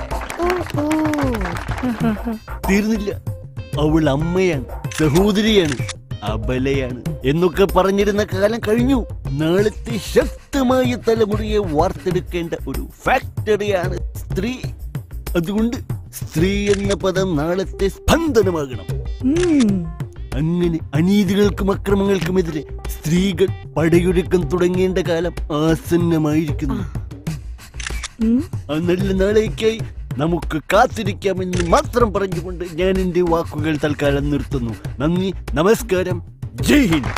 തീർന്നില്ല അവൾ അമ്മയാണ് സഹോദരിയാണ് അബലയാണ് എന്നൊക്കെ പറഞ്ഞിരുന്ന കാലം കഴിഞ്ഞു നാളത്തെ ശക്തമായ തലമുറയെ വാർത്തെടുക്കേണ്ട ഒരു ഫാക്ടറിയാണ് സ്ത്രീ അതുകൊണ്ട് സ്ത്രീ എന്ന പദം നാളത്തെ സ്പന്ദനമാകണം അങ്ങനെ അനീതികൾക്കും അക്രമങ്ങൾക്കുമെതിരെ സ്ത്രീകൾ പടയൊരുക്കം തുടങ്ങേണ്ട കാലം ആസന്നമായിരിക്കുന്നു ആ നല്ല നാളേക്കായി നമുക്ക് കാത്തിരിക്കാമെന്ന് മാത്രം പറഞ്ഞുകൊണ്ട് ഞാൻ എന്റെ വാക്കുകൾ തൽക്കാലം നിർത്തുന്നു നന്ദി നമസ്കാരം ജയ് ഹിന്ദ്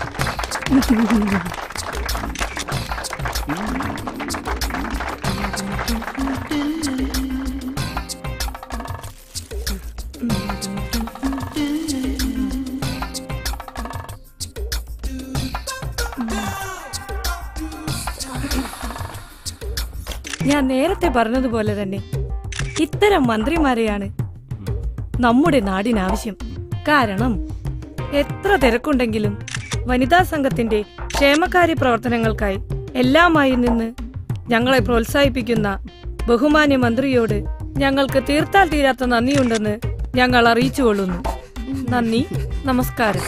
ഞാൻ നേരത്തെ പറഞ്ഞതുപോലെ തന്നെ ഇത്തരം മന്ത്രിമാരെയാണ് നമ്മുടെ നാടിനാവശ്യം കാരണം എത്ര തിരക്കുണ്ടെങ്കിലും വനിതാ സംഘത്തിന്റെ ക്ഷേമകാര്യ പ്രവർത്തനങ്ങൾക്കായി എല്ലാമായി നിന്ന് ഞങ്ങളെ പ്രോത്സാഹിപ്പിക്കുന്ന ബഹുമാന്യ മന്ത്രിയോട് ഞങ്ങൾക്ക് തീർത്താൽ തീരാത്ത നന്ദിയുണ്ടെന്ന് ഞങ്ങൾ അറിയിച്ചുകൊള്ളുന്നു നന്ദി നമസ്കാരം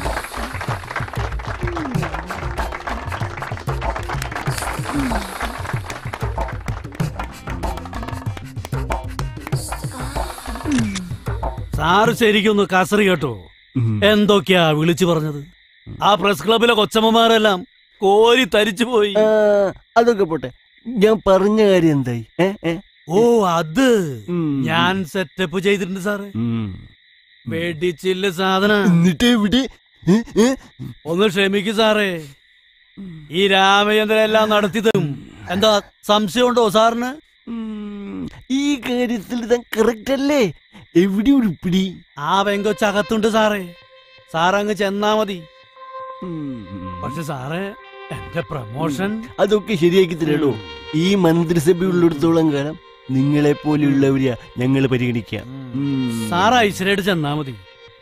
സാറ് ശരിക്കൊന്ന് കസറി കേട്ടോ എന്തൊക്കെയാ വിളിച്ചു പറഞ്ഞത് ആ പ്രസ് ക്ലബിലെ കൊച്ചമ്മമാരെല്ലാം കോരി തരിച്ചു പോയി അതൊക്കെ പോട്ടെ ഞാൻ പറഞ്ഞ കാര്യം എന്തായി ഏ, ഏ? ഓ അത് ഞാൻ സെറ്റപ്പ് ചെയ്തിട്ടുണ്ട് സാറേ വെടിച്ചില്ല സാധന എന്നിട്ട് എവിടെ ഒന്ന് ക്ഷമിക്കു സാറേ ഈ രാമചന്ദ്രൻ എല്ലാം നടത്തി തരും എന്താ സംശയമുണ്ടോ സാറിന് ഈ കാര്യത്തിൽ ഇതാ കറക്റ്റ് അല്ലേ എവിടെ ഉരുപ്പിടി ആ പെങ്കൊച്ചകത്തുണ്ട് സാറേ സാറങ്ങ് ചെന്നാ മതി പക്ഷെ സാറേ എന്റെ പ്രമോഷൻ അതൊക്കെ ശരിയാക്കി തരണോ ഈ മന്ത്രിസഭ ഉള്ളിടത്തോളം കാലം നിങ്ങളെ പോലെയുള്ളവരെയാ ഞങ്ങൾ പരിഗണിക്കാം സാറ് ഐശ്വര്യമായിട്ട് ചെന്നാ മതി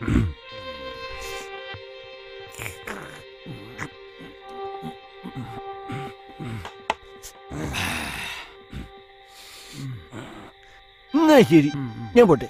എന്നാ ശരി ഞാൻ പോട്ടെ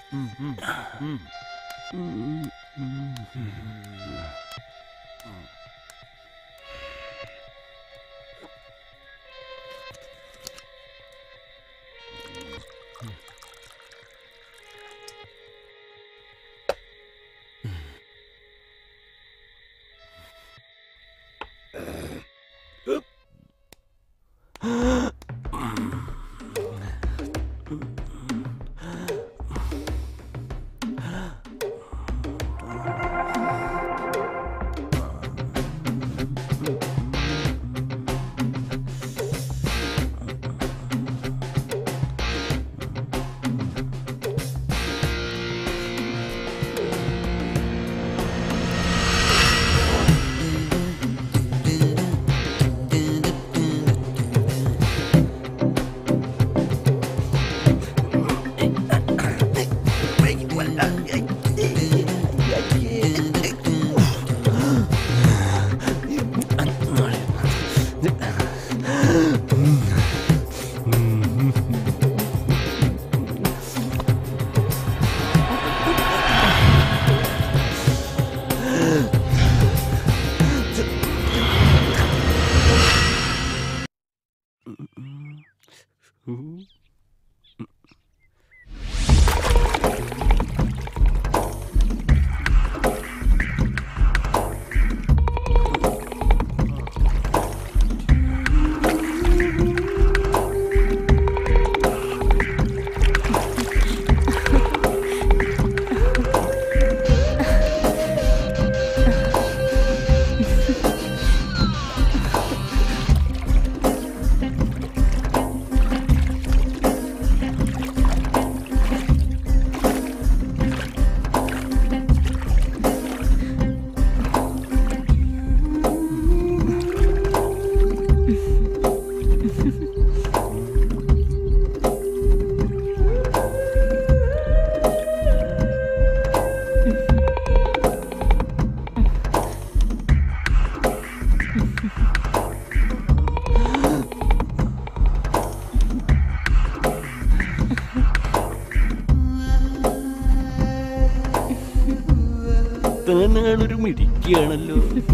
താനാളൊരു മിടിക്കുകയാണല്ലോ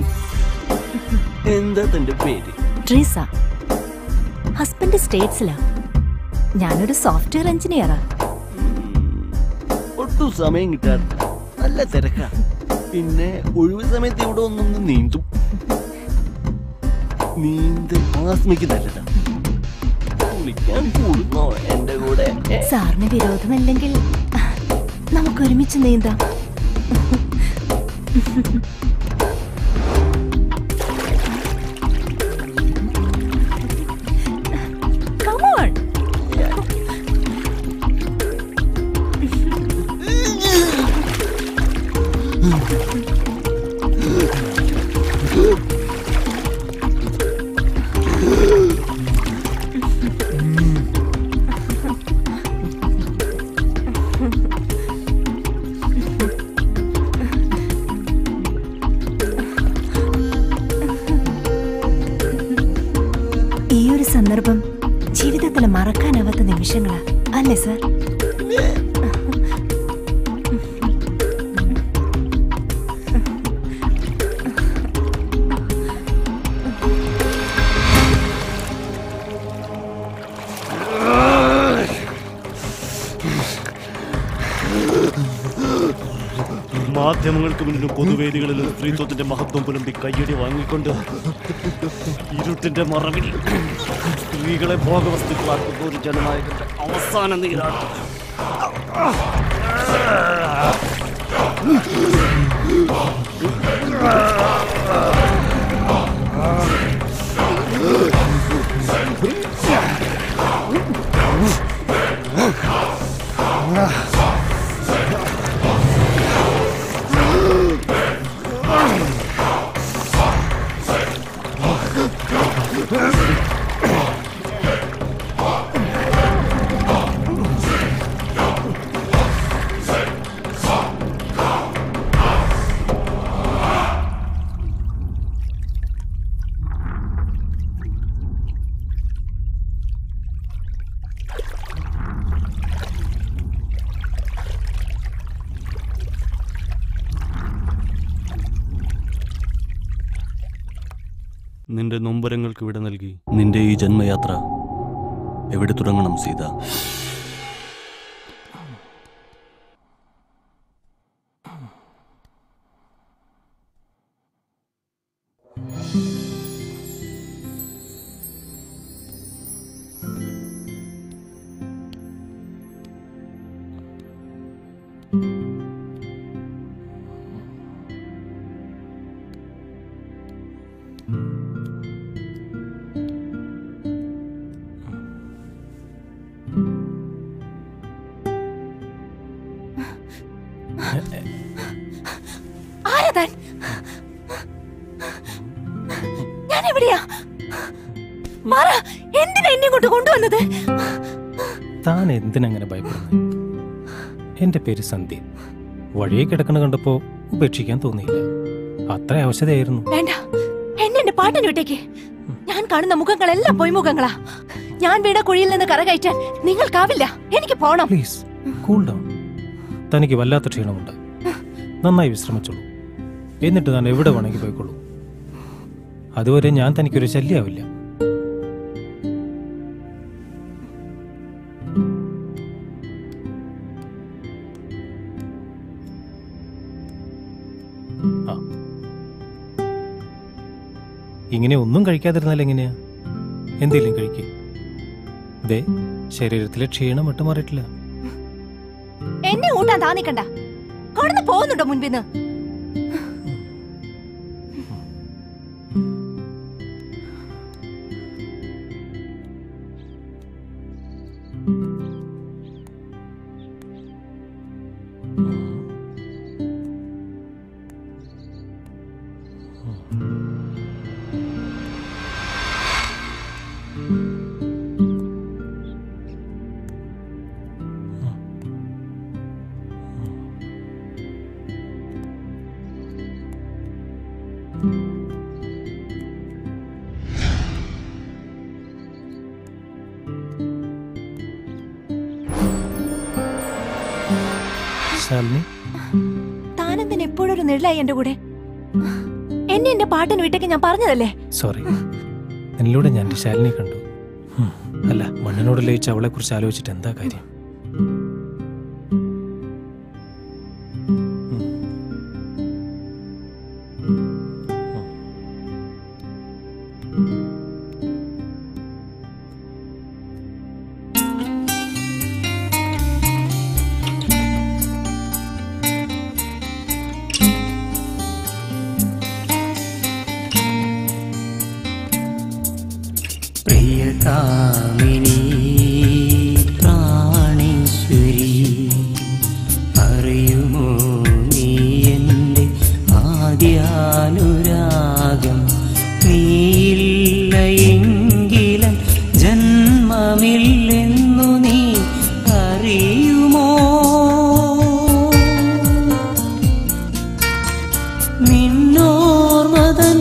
എന്താ തന്റെ പേര് ട്രീസ ഹസ്ബൻഡ് സ്റ്റേറ്റ്സിലാ ഞാനൊരു സോഫ്റ്റ്വെയർ എഞ്ചിനീയറാ ഒട്ടും സമയം കിട്ടാറില്ല നല്ല തിരക്കാ പിന്നെ ഒഴിവ് സമയത്ത് ഇവിടെ ഒന്നൊന്ന് നീന്തും നീന്തൽ ആസ്മയ്ക്ക് നല്ലതാ കുളിക്കാൻ കൂടുന്നോ എന്റെ കൂടെ സാറിന് വിരോധമല്ലെങ്കിൽ നമുക്ക് ഒരുമിച്ച് നീന്താം Come on. ഈ ഒരു സന്ദർഭം ജീവിതത്തിൽ മറക്കാനാവാത്ത നിമിഷങ്ങളാ അല്ലേ സർ മാധ്യമങ്ങൾക്ക് മുന്നിലും പൊതുവേദികളിലും സ്ത്രീത്വത്തിന്റെ മഹത്വം പുലമ്പി കയ്യടി വാങ്ങിക്കൊണ്ട് ഇരുട്ടിന്റെ മറവിൽ സ്ത്രീകളെ ഭോഗവസ്തുക്കളാക്കുന്ന ഒരു ജനനായകന്റെ അവസാന നീരാട്ടം നിന്റെ നൊമ്പരങ്ങൾക്ക് വിട നൽകി നിന്റെ ഈ ജന്മയാത്ര എവിടെ തുടങ്ങണം സീത ആരാ താൻ ഞാൻ എവിടെയാ മാറ എന്തിനാ എന്നെ കൊണ്ട് കൊണ്ടുവന്നത് താൻ എന്തിനങ്ങനെ ഭയപ്പെടുന്നത് എന്റെ പേര് സന്ധ്യ വഴിയെ കിടക്കണ കണ്ടപ്പോ ഉപേക്ഷിക്കാൻ തോന്നിയില്ല അത്ര ആവശ്യതയായിരുന്നു വേണ്ട എന്നെ എന്റെ പാട്ടിന് വിട്ടേക്ക് ഞാൻ കാണുന്ന മുഖങ്ങളെല്ലാം പൊയ്മുഖങ്ങളാ ഞാൻ വീണ കുഴിയിൽ നിന്ന് കരകയറ്റാൻ നിങ്ങൾക്കാവില്ല എനിക്ക് പോണം പ്ലീസ് കൂൾ ഡൗൺ തനിക്ക് വല്ലാത്ത ക്ഷീണമുണ്ട് നന്നായി വിശ്രമിച്ചോളൂ എന്നിട്ട് താൻ എവിടെ വേണമെങ്കിൽ പോയിക്കോളൂ അതുവരെ ഞാൻ തനിക്കൊരു ശല്യാവില്ല ആ. ഇങ്ങനെ ഒന്നും കഴിക്കാതിരുന്നാൽ എങ്ങനെയാ എന്തേലും കഴിക്കേ ദേ ശരീരത്തിലെ ക്ഷീണം വിട്ടുമാറിയിട്ടില്ല എന്നെ ഊട്ടാൻ താ നിക്കണ്ട കടന്നു പോകുന്നുണ്ടോ മുൻപിന്ന് ശാലിനി താനെന്തിനെ എപ്പോഴും ഒരു നിഴലായി എന്റെ കൂടെ എന്നെ എന്റെ പാട്ടിന് വിട്ടേക്ക് ഞാൻ പറഞ്ഞതല്ലേ സോറി എന്നിലൂടെ ഞാൻ എൻ്റെ ശാലിനെ കണ്ടു ഹും, അല്ല മണ്ണിനോട് ലയിച്ച് അവളെ കുറിച്ച് ആലോചിച്ചിട്ട് എന്താ കാര്യം പ്രിയകാമിനി പ്രാണേശ്വരി അറിയുമോ നീ എൻ്റെ ആദ്യാനുരാഗം നീയില്ലയെങ്കിലും ജന്മമില്ലെന്നു നീ അറിയുമോ നിന്നോർമതൻ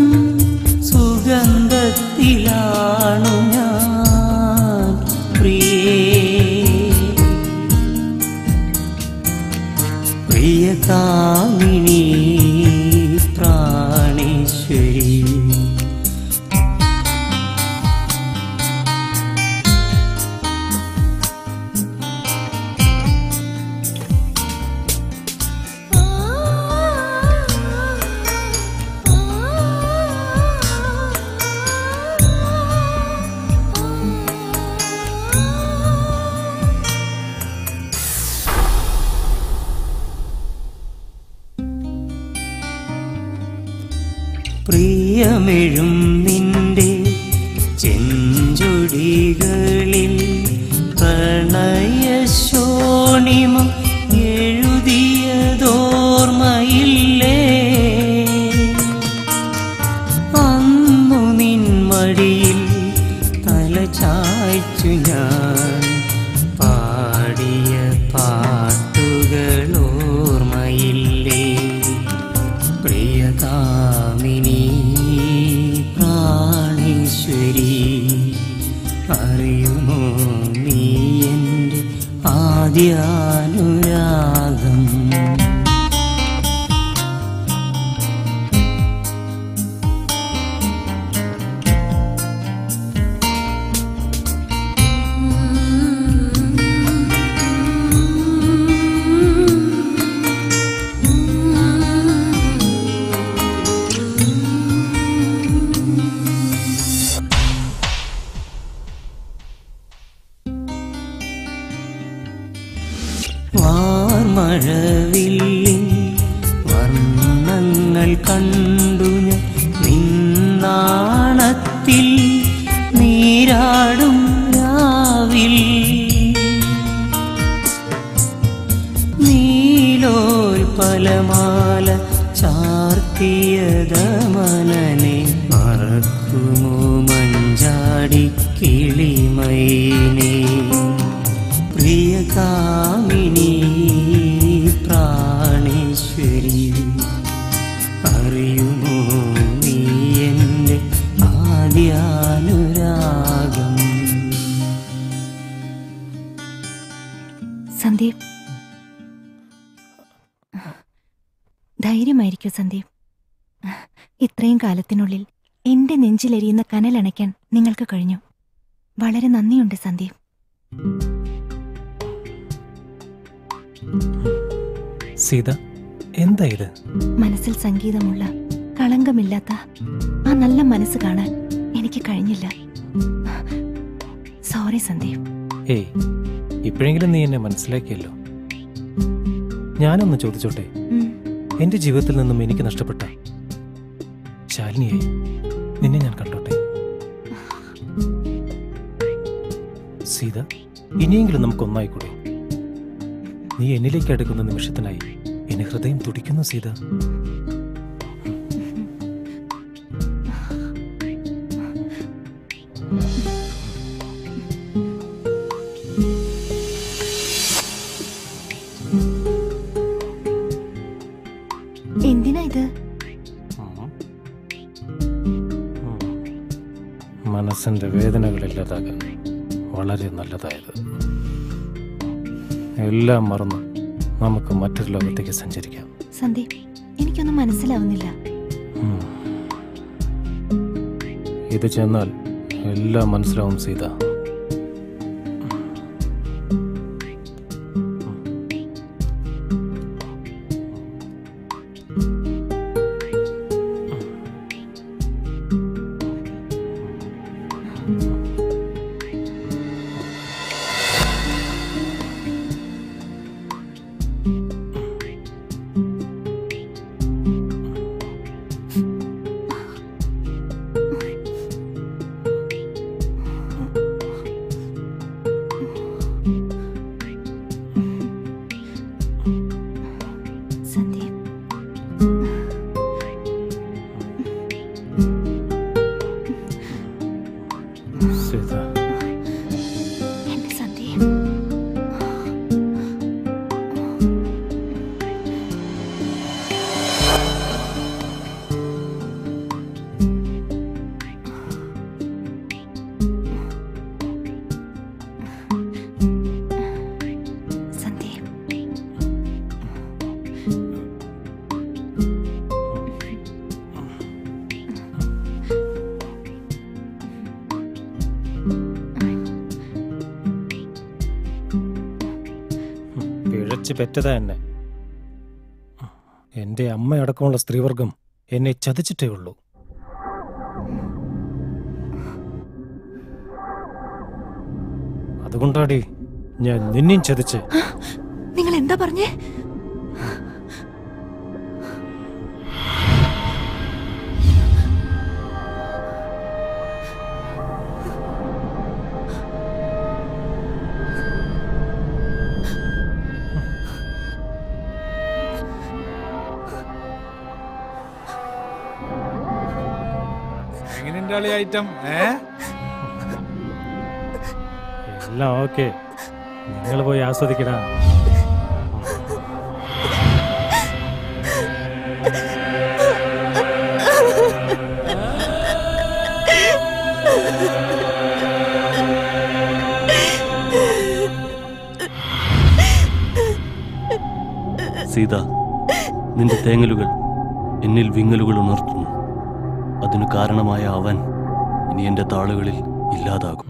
സുഗന്ധത്തിലാണു ഞാൻ പ്രിയേ പ്രിയകാമിനി പ്രാണേശ്വരി പ്രിയമെഴും നിന്റെ ചെഞ്ചൊടികളിൽ പ്രണയശോണിമം എഴുതിയതോർമ്മയില്ലേ അന്നു നിൻ മടിയിൽ തല ചായ്ച്ചു ഞാൻ പാടിയ പാട്ടുകൾ ഓർമ്മയില്ലേ പ്രിയകാമിനി പ്രാണേശ്വരി അറിയുമോ നീ എൻ്റെ ആദ്യാനുരാഗം വാർമഴവില്ലിൻ വർണ്ണങ്ങൾ കണ്ടു ഞാൻ നിന്നാണത്തിൽ നീരാടും രാവിൽ നീലോൽപലമാല ചാർത്തിയത മനനെ മറക്കുമോ മഞ്ചാടി കിളിമൈനേ പ്രിയകാമിനി പ്രാണേശ്വരി അറിയുമോ നീ എൻ്റെ ആദ്യാനുരാഗം സന്ദീപ് ധൈര്യമായിരിക്കൂ സന്ദീപ് ഇത്രയും കാലത്തിനുള്ളിൽ എന്റെ നെഞ്ചിലെരിയുന്ന കനലണയ്ക്കാൻ നിങ്ങൾക്ക് കഴിഞ്ഞു വളരെ നന്ദിയുണ്ട് സന്ദീപ് സീത എന്താ ഇത് മനസ്സിൽ സംഗീതമുള്ള കളങ്കമില്ലാത്ത ആ നല്ല മനസ്സ് കാണാൻ എനിക്ക് കഴിഞ്ഞില്ല സോറി സന്ദീപ് ഏയ് ഇപ്പോഴെങ്കിലും നീ എന്നെ മനസ്സിലാക്കിയല്ലോ ഞാനൊന്ന് ചോദിച്ചോട്ടെ ഉം. എന്റെ ജീവിതത്തിൽ നിന്നും എനിക്ക് നഷ്ടപ്പെട്ട ശാലിനിയായി നിന്നെ ഞാൻ കണ്ടോട്ടെ സീത ഇനിയെങ്കിലും നമുക്ക് ഒന്നായിക്കൂടെ നീ എന്നിലേക്ക് അടുക്കുന്ന നിമിഷത്തിനായി എന്നെ ഹൃദയം തുടിക്കുന്നു സീത എന്തിനാ ഇത് മനസ്സിന്റെ വേദനകളില്ലാതാകാൻ വളരെ നല്ലതായത് എല്ലാം മറന്ന് നമുക്ക് മറ്റൊരു ലോകത്തേക്ക് സഞ്ചരിക്കാം സന്ദീപ് എനിക്കൊന്നും മനസ്സിലാവുന്നില്ല ഇത് ചെന്നാൽ എല്ലാം മനസ്സിലാവും സീത സന്ദീപ് സീത എന്റെ സന്ദീപ് സന്ദീപ് പിഴച്ച് പെറ്റതാ എന്നെ എന്റെ അമ്മയടക്കമുള്ള സ്ത്രീവർഗം എന്നെ ചതിച്ചിട്ടേ ഉള്ളൂ അതുകൊണ്ടാടി ഞാൻ നിന്നെയും ചതിച്ച് നിങ്ങൾ എന്താ പറഞ്ഞേ എങ്ങനെയുണ്ട് കളി ഐറ്റം ഏ എല്ലാം ഓക്കെ നിങ്ങൾ പോയി ആസ്വദിക്കടാ സീത നിന്റെ തേങ്ങലുകൾ എന്നിൽ വിങ്ങലുകൾ ഉണർത്തുന്നു അതിനു കാരണമായ അവൻ ഇനി എന്റെ താളുകളിൽ ഇല്ലാതാകും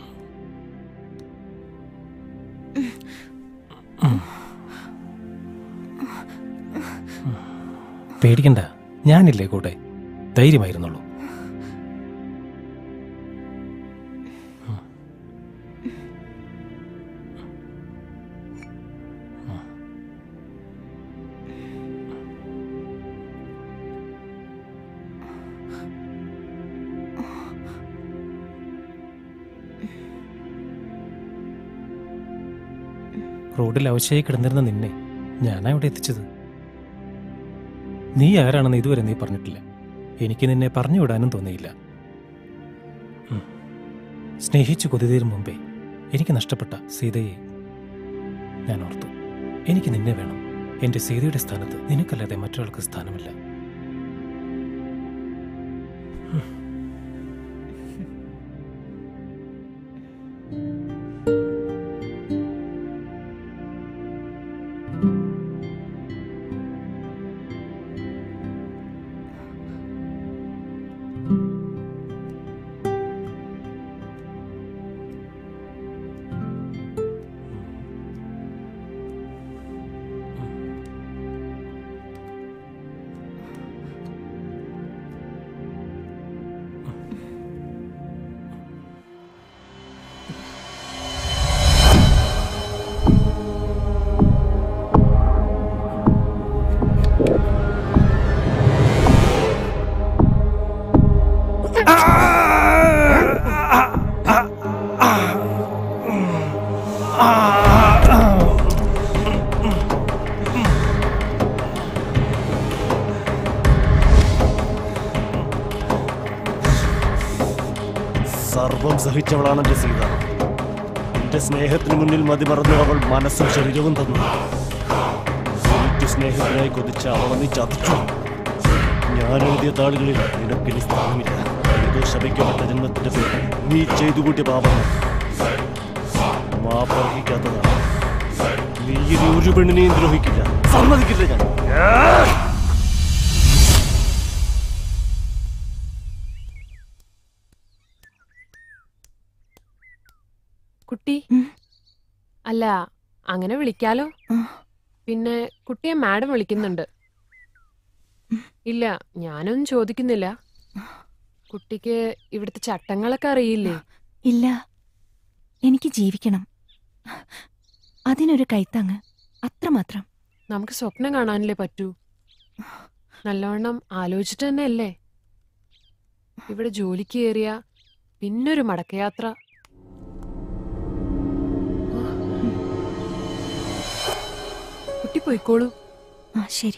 പേടിക്കണ്ട ഞാനില്ലേ കൂടെ ധൈര്യമായിരുന്നുള്ളൂ റോഡിൽ അവശയായി കിടന്നിരുന്ന നിന്നെ ഞാനാ ഇവിടെ എത്തിച്ചത് നീ ആരാണെന്ന് ഇതുവരെ നീ പറഞ്ഞിട്ടില്ല എനിക്ക് നിന്നെ പറഞ്ഞു വിടാനും തോന്നിയില്ല ഉം. സ്നേഹിച്ചു കൊതിതീരും മുമ്പേ എനിക്ക് നഷ്ടപ്പെട്ട സീതയെ ഞാൻ ഓർത്തു എനിക്ക് നിന്നെ വേണം എന്റെ സീതയുടെ സ്ഥാനത്ത് നിനക്കല്ലാതെ മറ്റൊരാൾക്ക് സ്ഥാനമില്ല സർവം സഹിച്ചവളാണ് എന്റെ സീത എന്റെ സ്നേഹത്തിന് മുന്നിൽ മതിമറന്ന് അവൾ മനസ്സും ശരീരവും തന്നു എനിക്ക് സ്നേഹത്തിനായി കൊതിച്ച അവളെ നീ ചതിച്ചു ഞാൻ എഴുതിയ താളുകളിൽ നിനക്കിനി സ്ഥാനമില്ല ഏതോ ശപിക്കപ്പെട്ട ജന്മത്തിന്റെ പേരിൽ നീ ചെയ്തു കൂട്ടിയ പാപങ്ങൾ മാപ്പർഹിക്കാത്തതാണ് നീ ഇനി ഒരു പെണ്ണിനെയും ദ്രോഹിക്കില്ല സമ്മതിക്കില്ല ഞാൻ കുട്ടി അല്ല അങ്ങനെ വിളിക്കാലോ പിന്നെ കുട്ടിയെ മാഡം വിളിക്കുന്നുണ്ട് ഇല്ല ഞാനൊന്നും ചോദിക്കുന്നില്ല കുട്ടിക്ക് ഇവിടുത്തെ ചട്ടങ്ങളൊക്കെ അറിയില്ലേ ഇല്ല എനിക്ക് ജീവിക്കണം അതിനൊരു കൈത്താങ്ങ് അത്രമാത്രം നമുക്ക് സ്വപ്നം കാണാനല്ലേ പറ്റൂ നല്ലവണ്ണം ആലോചിച്ചിട്ട് തന്നെ അല്ലേ ഇവിടെ ജോലിക്ക് കയറിയ പിന്നൊരു മടക്കയാത്ര കുട്ടി പോയിക്കോളൂ ആ ശരി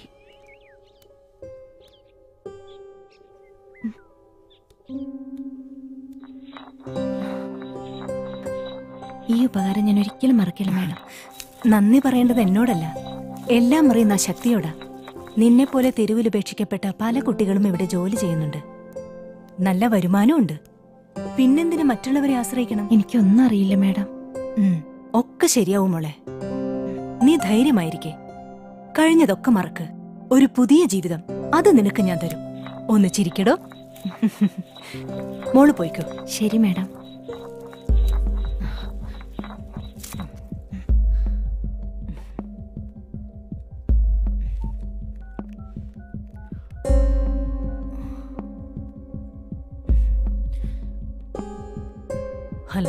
ഈ ഉപകാരം ഞാൻ ഒരിക്കലും മറക്കില്ല മേഡം നന്ദി പറയേണ്ടത് എന്നോടല്ല എല്ലാം അറിയുന്ന ആ ശക്തിയോടാ നിന്നെ പോലെ തെരുവിൽ ഉപേക്ഷിക്കപ്പെട്ട പല കുട്ടികളും ഇവിടെ ജോലി ചെയ്യുന്നുണ്ട് നല്ല വരുമാനമുണ്ട് പിന്നെന്തിനു മറ്റുള്ളവരെ ആശ്രയിക്കണം എനിക്കൊന്നും അറിയില്ല മേഡം ഒക്കെ ശരിയാവും മോളെ നീ ധൈര്യമായിരിക്കെ കഴിഞ്ഞതൊക്കെ മറക്ക് ഒരു പുതിയ ജീവിതം അത് നിനക്ക് ഞാൻ തരും ഒന്ന് ചിരിക്കടോ മോള് പോയിക്കോ ശരി മേഡം ഹലോ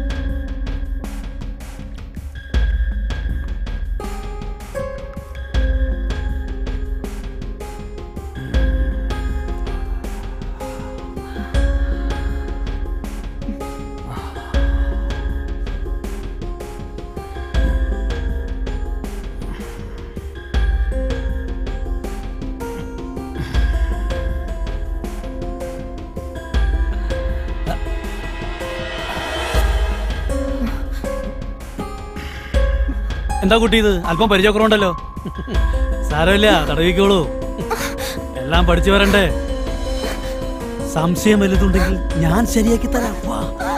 എന്താ കുട്ടി ഇത് അല്പം പരിചയക്കുറവുണ്ടല്ലോ സാരമില്ല തടവിക്കോളൂ എല്ലാം പഠിച്ചു വരണ്ടേ സംശയം വലുതുണ്ടെങ്കിൽ ഞാൻ ശരിയാക്കി തരാം വാ.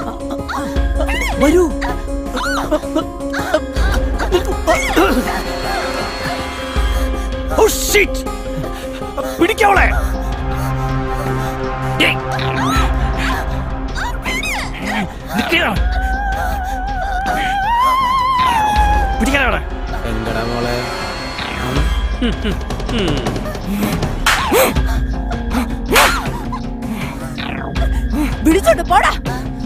വരൂ Oh, shit! പിടിക്കവളെ ഏയ്. നിക്കടാ. പിടിക്കാനവിടെ എങ്കടാ മോളെ വിളിച്ചോണ്ട് പോടാ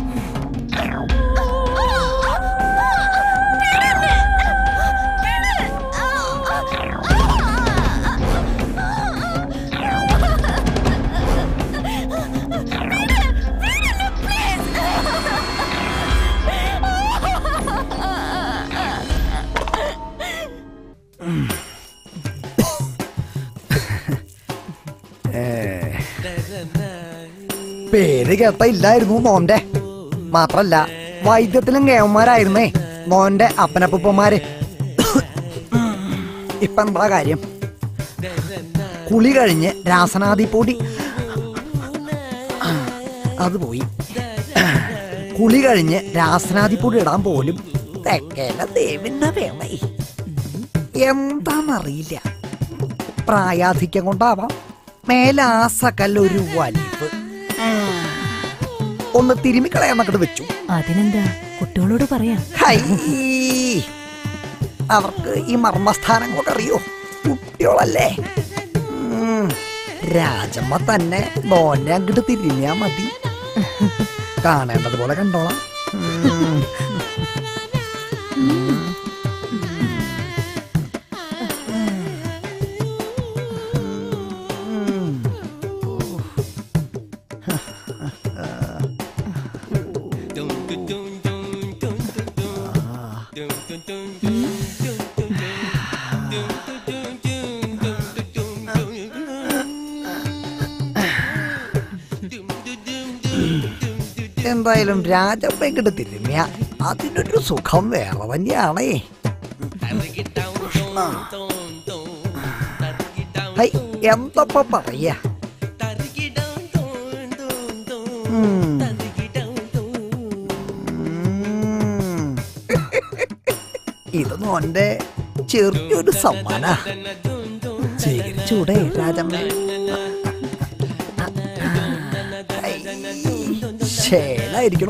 പേര് കേട്ട ഇല്ലായിരുന്നു മോന്റെ മാത്രല്ല വൈദ്യത്തിലും കേവന്മാരായിരുന്നേ മോന്റെ അപ്പനപ്പൂപ്പന്മാര് ഇപ്പൊ എന്താ കാര്യം കുളി കഴിഞ്ഞ് രാസനാദിപ്പൊടി അത് പോയി കുളി കഴിഞ്ഞ് രാസനാദിപ്പൊടി ഇടാൻ പോലും തെക്കേല ദേവിന്റെ വേണേ എന്താന്നറിയില്ല പ്രായാധിക്യം കൊണ്ടാവാം മേലാസകല്ലൊരു വലിവ് ഒന്ന് തിരുമ്മി കളയാന്നങ്ങോട്ട് വെച്ചു അതിനെന്താ കുട്ടികളോട് പറയാം ഹൈ അവർക്ക് ഈ മർമ്മസ്ഥാനം കൊണ്ട് അറിയോ കുട്ടിയോളല്ലേ ഉം, രാജമ്മ തന്നെ മോനെ അങ്ങോട്ട് തിരിഞ്ഞാ മതി കാണേണ്ടത് പോലെ കണ്ടോളാം ഉം. എന്തായാലും രാജമ്മ ഇങ്ങോട്ട് തിരുമ്മിയ അതിനൊരു സുഖം വേറെ തന്നെയാണേ ഹൈ എന്തപ്പ പറയാ ഉം. ഉം. ഇത് മോന്റെ ചെറിയൊരു സമ്മാന സ്വീകരിച്ചൂടെ രാജമ്മേ ശേലായിരിക്കണു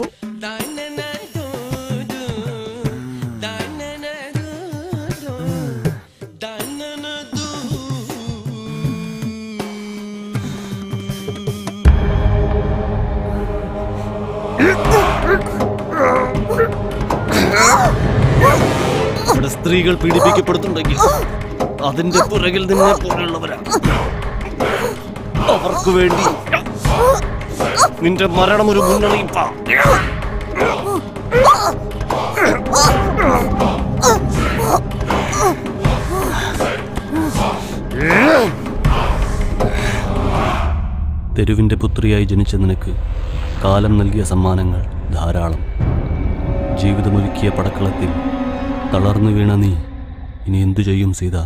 ഇവിടെ സ്ത്രീകൾ പീഡിപ്പിക്കപ്പെടുന്നുണ്ടെങ്കിൽ അതിന്റെ പുറകിൽ നിന്നെ പോലുള്ളവരാ അവർക്ക് വേണ്ടി നിന്റെ മരണം ഒരു മുന്നറിയിപ്പാ തെരുവിന്റെ പുത്രിയായി ജനിച്ച നിനക്ക് കാലം നൽകിയ സമ്മാനങ്ങൾ ധാരാളം ജീവിതമൊരുക്കിയ പടക്കളത്തിൽ തളർന്നു വീണ നീ ഇനി എന്തു ചെയ്യും സീത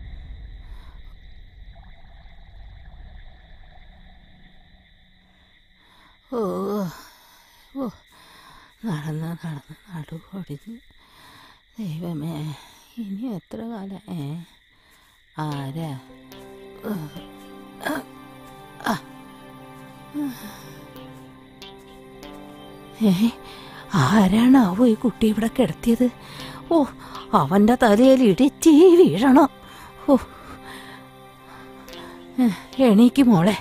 ഓ ഓ നടന്ന് നടന്ന് നടുകൊടിഞ്ഞ് ദൈവമേ ഇനി എത്ര കാലം ഏ ആരാ ഓ, ആ, ആ. ഏ ആരാണാവോ ഈ കുട്ടി ഇവിടെ കിടത്തിയത് ഓ അവന്റെ തലയിൽ ഇടിച്ചീ വീഴണം ഓ ഏ, എണീക്ക് മോളെ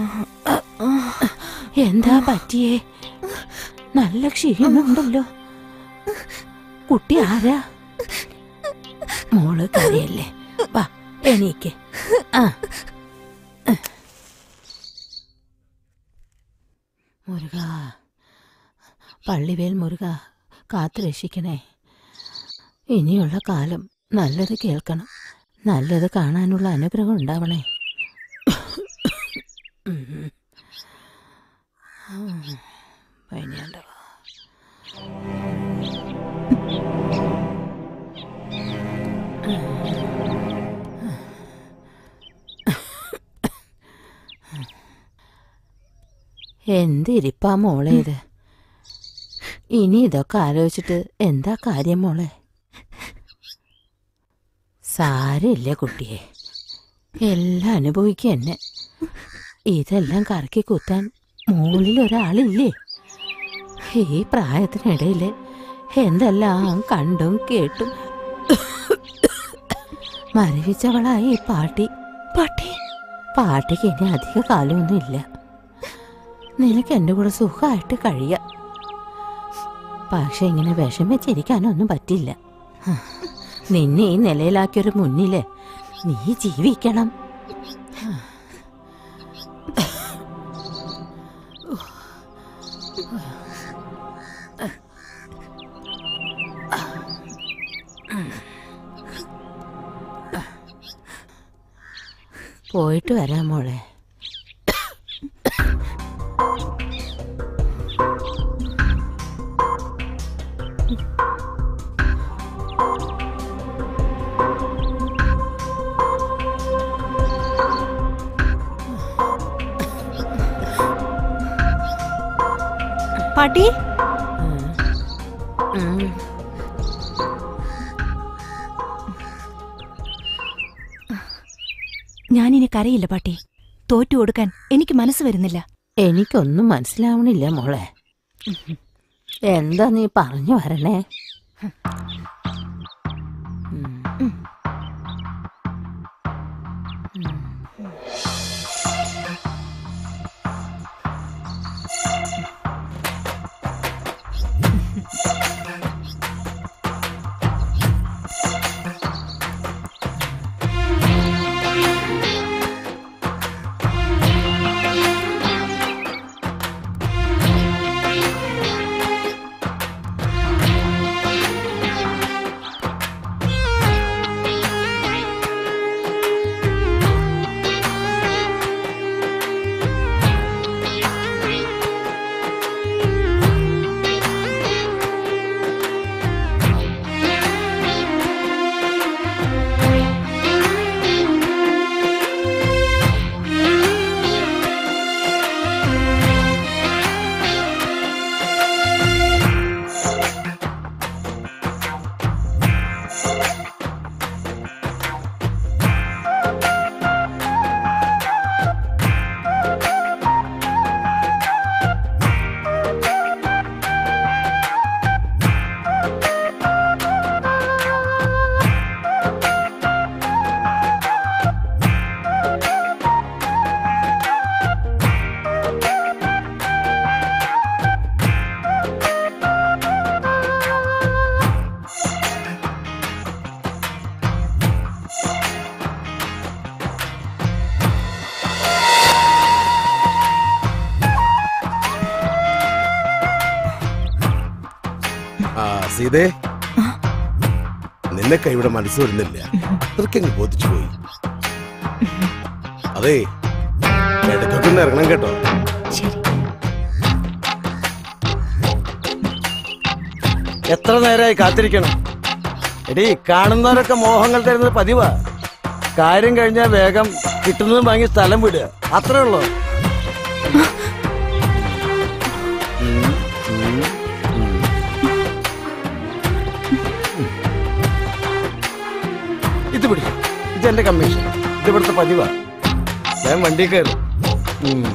എന്താ പറ്റിയേ നല്ല ക്ഷീണമുണ്ടല്ലോ കുട്ടി ആരാ മോള് കരയല്ലേ വാ എണീക്ക് ആ മുരുക പള്ളിവേൽ മുരുക കാത്തു രക്ഷിക്കണേ ഇനിയുള്ള കാലം നല്ലത് കേൾക്കണം നല്ലത് കാണാനുള്ള അനുഗ്രഹം ഉണ്ടാവണേ ഉം. ഉം. പനിയാണ്ടവാ എന്തിരിപ്പാ മോളെ ഇത് ഇനി ഇതൊക്കെ ആലോചിച്ചിട്ട് എന്താ കാര്യം മോളെ സാരമില്ല കുട്ടിയെ എല്ലാം അനുഭവിക്കുക എന്നെ ഇതെല്ലാം കറക്കി കുത്താൻ മുകളിൽ ഒരാളില്ലേ ഈ പ്രായത്തിനിടയിൽ എന്തെല്ലാം കണ്ടും കേട്ടും മരവിച്ചവളായി ഈ പാട്ടി പാട്ടി പാട്ടിക്ക് ഇനി അധിക കാലമൊന്നും ഇല്ല നിനക്ക് എൻ്റെ കൂടെ സുഖമായിട്ട് കഴിയാം പക്ഷെ ഇങ്ങനെ വിഷമിച്ചിരിക്കാനൊന്നും പറ്റില്ല ഹ, നിന്നെ ഈ നിലയിലാക്കിയൊരു മുന്നില് നീ ജീവിക്കണം പോയിട്ട് വരാം മോളെ പാട്ടി ഞാനിനി കരയില്ല പാട്ടി തോറ്റു കൊടുക്കാൻ എനിക്ക് മനസ്സ് വരുന്നില്ല എനിക്കൊന്നും മനസ്സിലാവണില്ല മോളെ എന്താ നീ പറഞ്ഞു വരണേ ആ സീതേ നിന്നെ കൈവിടെ മനസ്സ് വരുന്നില്ല അത്രയ്ക്കങ്ങ് ബോധിച്ചു പോയി അതെ ഇടയ്ക്കൊക്കെ ഒന്ന് ഇറങ്ങണം കേട്ടോ എത്ര നേരമായി കാത്തിരിക്കണം എടീ കാണുന്നവരൊക്കെ മോഹങ്ങൾ തരുന്നത് പതിവാ കാര്യം കഴിഞ്ഞാൽ വേഗം കിട്ടുന്നതും വാങ്ങി സ്ഥലം വിടുക അത്രേ ഉള്ളൂ ഉം, ഉം, ഉം. ഇത് പിടിക്കും ഇത് എന്റെ കമ്മീഷൻ ഇത് ഇവിടുത്തെ പതിവാ ഞാൻ വണ്ടി കയറും ഉം.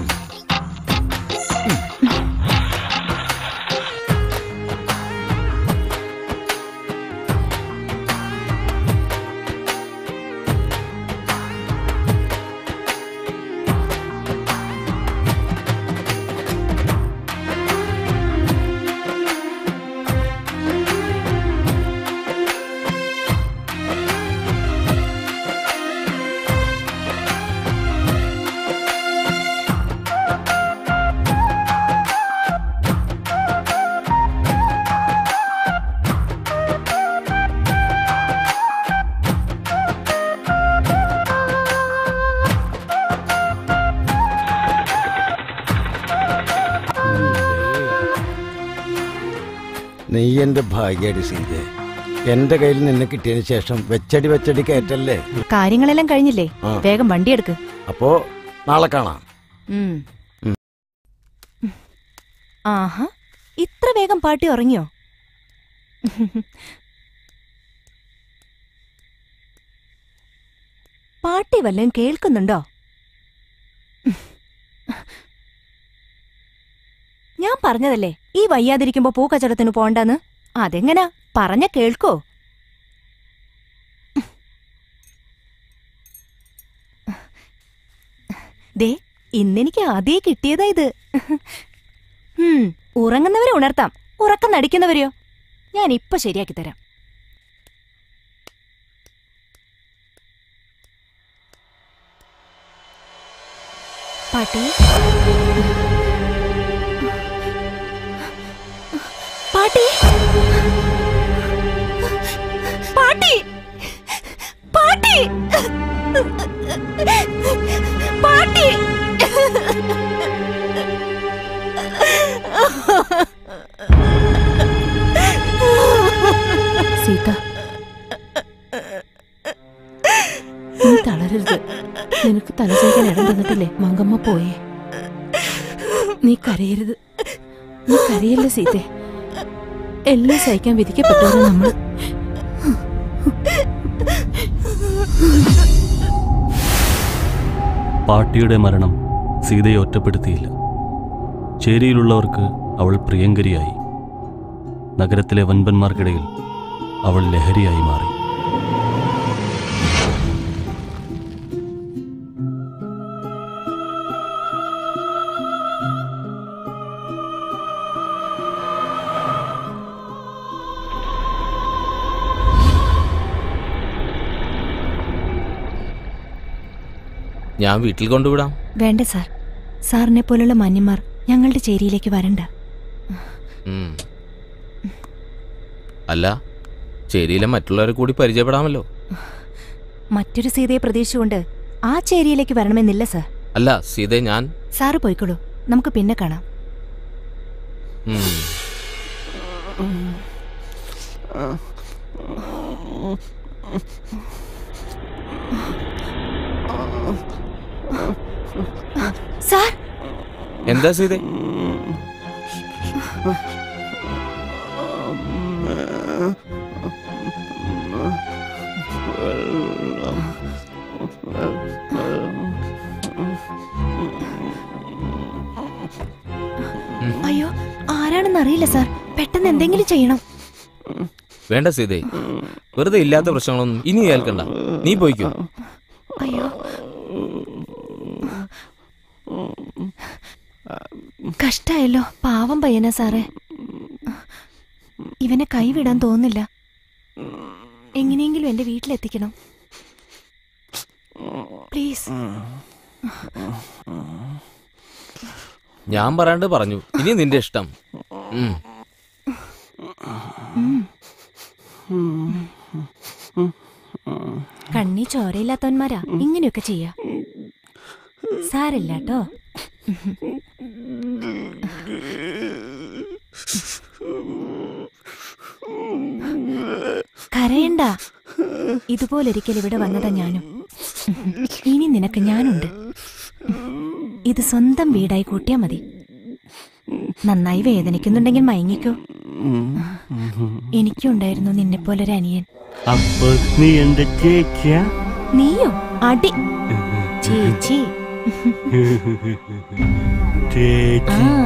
നീ എന്റെ ഭാഗ്യടി സീതെ എന്റെ കയ്യിൽ നിന്നെ കിട്ടിയതിന് ശേഷം വെച്ചടി വെച്ചടി കയറ്റല്ലേ കാര്യങ്ങളെല്ലാം കഴിഞ്ഞില്ലേ ആ. വേഗം വണ്ടി എടുക്ക് അപ്പോ നാളെ കാണാം ഉം. ആഹാ ഇത്ര വേഗം പാട്ടി ഉറങ്ങിയോ പാട്ടി വല്ലതും കേൾക്കുന്നുണ്ടോ ഞാൻ പറഞ്ഞതല്ലേ ഈ വയ്യാതിരിക്കുമ്പോ പൂക്കച്ചവടത്തിന് പോണ്ടെന്ന് അതെങ്ങനാ പറഞ്ഞ കേൾക്കോ ദേ ഇന്നെനിക്ക് ആദ്യേ കിട്ടിയതാ ഇത് ഹും, ഉറങ്ങുന്നവരെ ഉണർത്താം ഉറക്കം നടിക്കുന്നവരെയോ ഞാൻ ഇപ്പൊ ശരിയാക്കി തരാം പാട്ടി പാട്ടി പാട്ടി പാട്ടി പാട്ടി സീത നീ തളരരുത് നിനക്ക് തലചേക്കാൻ ഇടം തന്നിട്ടില്ലേ മങ്കമ്മ പോയേ നീ കരയരുത് നീ കരയല്ലേ സീതെ എല്ലാം സഹിക്കാൻ വിധിക്കപ്പെട്ടവരാ നമ്മൾ പാട്ടിയുടെ മരണം സീതയെ ഒറ്റപ്പെടുത്തിയില്ല ചേരിയിലുള്ളവർക്ക് അവൾ പ്രിയങ്കരിയായി നഗരത്തിലെ വൻപന്മാർക്കിടയിൽ അവൾ ലഹരിയായി മാറി ഞാൻ വീട്ടിൽ കൊണ്ടുവിടാം വേണ്ട സാർ സാറിനെ പോലുള്ള മാന്യന്മാർ ഞങ്ങളുടെ ചേരിയിലേക്ക് വരണ്ട ഉം. അല്ല ചേരിയിലെ മറ്റുള്ളവരെ കൂടി പരിചയപ്പെടാമല്ലോ മറ്റൊരു സീതയെ പ്രതീക്ഷിച്ചുകൊണ്ട് ആ ചേരിയിലേക്ക് വരണമെന്നില്ല സാർ അല്ല സീതയെ ഞാൻ സാറ് പോയിക്കോളൂ നമുക്ക് പിന്നെ കാണാം ഉം. സാർ എന്താ സീതേ അയ്യോ ആരാണെന്ന് അറിയില്ല സാർ പെട്ടെന്ന് എന്തെങ്കിലും ചെയ്യണം വേണ്ട സീതേ വെറുതെ ഇല്ലാത്ത പ്രശ്നങ്ങളൊന്നും ഇനി കേൾക്കണ്ട നീ പോയിക്കോ അയ്യോ കഷ്ടായല്ലോ പാവം പയ്യനാ സാറേ ഇവനെ കൈവിടാൻ തോന്നില്ല എങ്ങനെയെങ്കിലും എന്റെ വീട്ടിലെത്തിക്കണം പ്ലീസ് ഞാൻ പറയാണ്ട് പറഞ്ഞു ഇനി നിന്റെ ഇഷ്ടം ഉം. ഉം. കണ്ണി ചോരയില്ലാത്തവന്മാരാ ഇങ്ങനെയൊക്കെ ചെയ്യാ സാരല്ല കേട്ടോ കരയണ്ട ഇതുപോലൊരിക്കൽ ഇവിടെ വന്നതാ ഞാനും ഇനി നിനക്ക് ഞാനുണ്ട് ഇത് സ്വന്തം വീടായി കൂട്ടിയാ മതി നന്നായി വേദനിക്കുന്നുണ്ടെങ്കിൽ മയങ്ങിക്കോ എനിക്കുണ്ടായിരുന്നു നിന്നെ പോലൊരു അനിയൻ അപ്പൊ നീ എന്റെ ചേച്ചിയാ നീയോ അടി ചേച്ചി ചേച്ചി ആ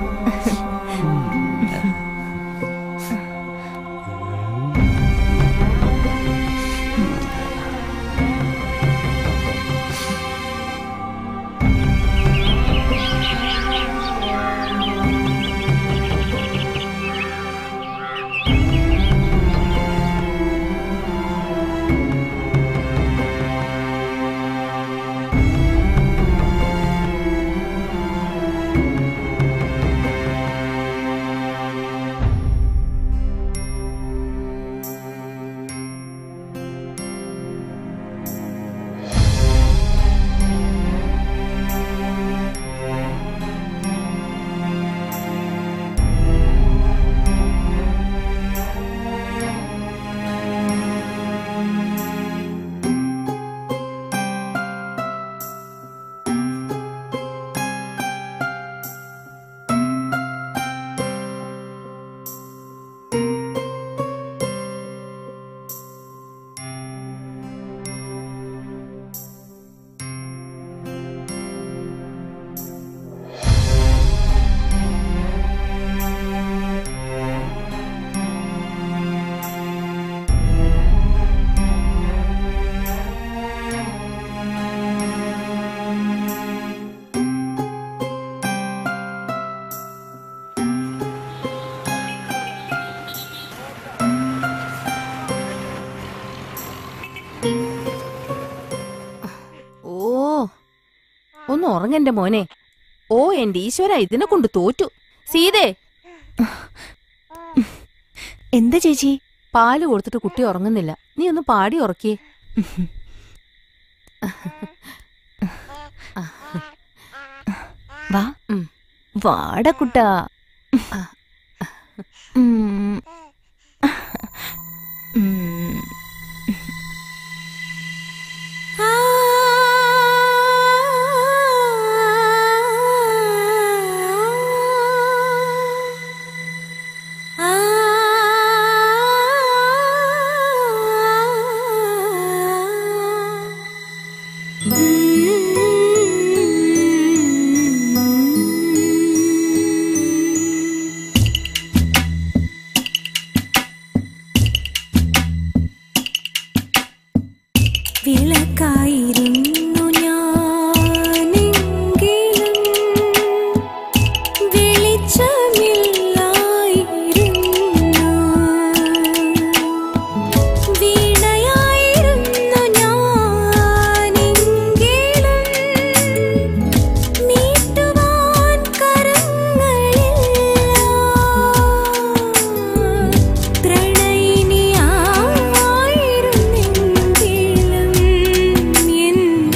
ഓ ഒന്ന് ഉറങ്ങന്റെ മോനെ ഓ എന്റെ ഈശ്വര ഇതിനെ കൊണ്ട് തോറ്റു സീതേ എന്താ ചേച്ചി പാല് കൊടുത്തിട്ട് കുട്ടി ഉറങ്ങുന്നില്ല നീ ഒന്ന് പാടി ഉറക്കിയേ വാ വാട കുട്ടാ ഉം. ഉം. വിളക്കായിരുന്നു ഞാനെങ്കിലും വെളിച്ചമില്ലായിരുന്നു വീണയായിരുന്നു ഞാനെങ്കിലും മീട്ടുവാൻ കരങ്ങളില്ല പ്രണയിനിയായിരുന്നെങ്കിലും എൻ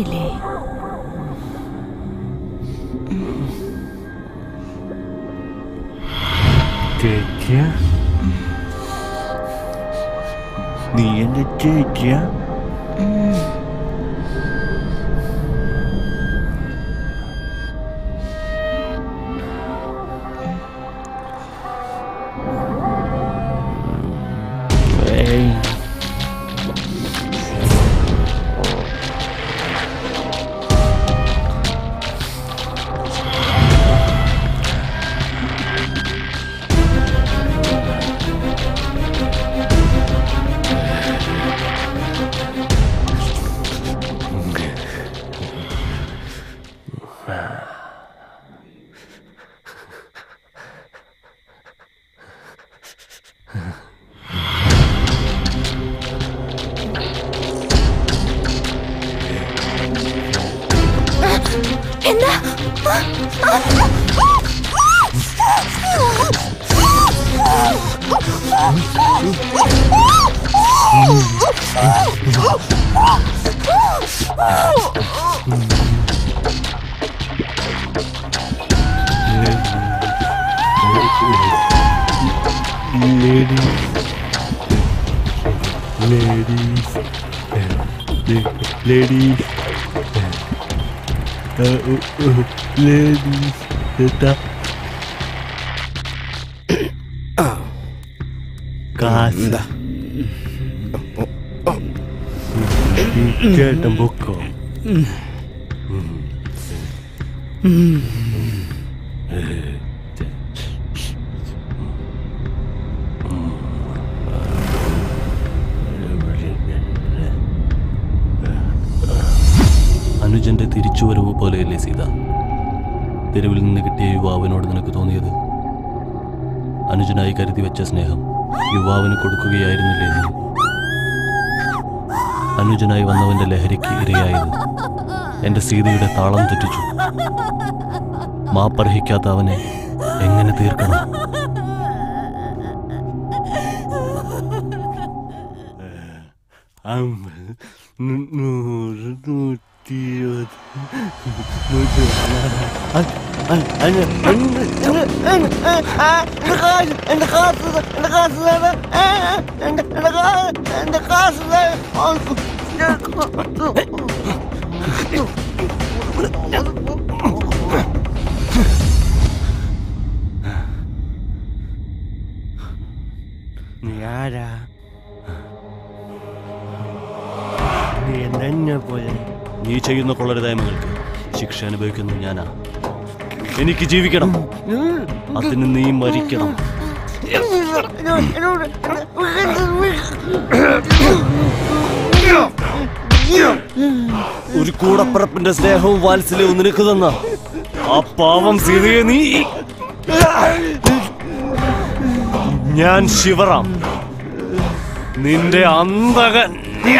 പോയില്ലേ ചേച്ചിയ നീ എന്റെ ചേച്ചിയ ഏയ് എന്താ Ladies, ladies, ladies, ladies, കാസ് ചേട്ടൻ പൊക്കോ അനുജന്റെ തിരിച്ചുവരവ് പോലെയല്ലേ സീത തെരുവിൽ നിന്ന് കിട്ടിയ യുവാവിനോട് നിനക്ക് തോന്നിയത് അനുജനായി കരുതി വെച്ച സ്നേഹം യുവാവിന് കൊടുക്കുകയായിരുന്നില്ലേ നീ അനുജനായി വന്നവന്റെ ലഹരിക്ക് ഇരയായത് എന്റെ സീതയുടെ താളം തെറ്റിച്ചു മാപ്പർഹിക്കാത്ത അവനെ എങ്ങനെ തീർക്കണം നൂറ് നൂറ്റി ഇരുപത് എന്റെ കാസ് എന്റെ കാസ് എന്റെ എന്റെ കാസ് നീ ആരാ നീ എന്നെ പോലെ നീ ചെയ്യുന്ന കൊള്ളരുതായ്മകൾക്ക് ശിക്ഷ അനുഭവിക്കുന്നത് ഞാനാ എനിക്ക് ജീവിക്കണം അതിന് നീ മരിക്കണം ഒരു കൂടപ്പറപ്പിന്റെ സ്നേഹവും വാത്സല്യവും നിനക്ക് തന്ന ആ പാവം സീതയെ നീ ഞാൻ ശിവറാം നിന്റെ അന്തകൻ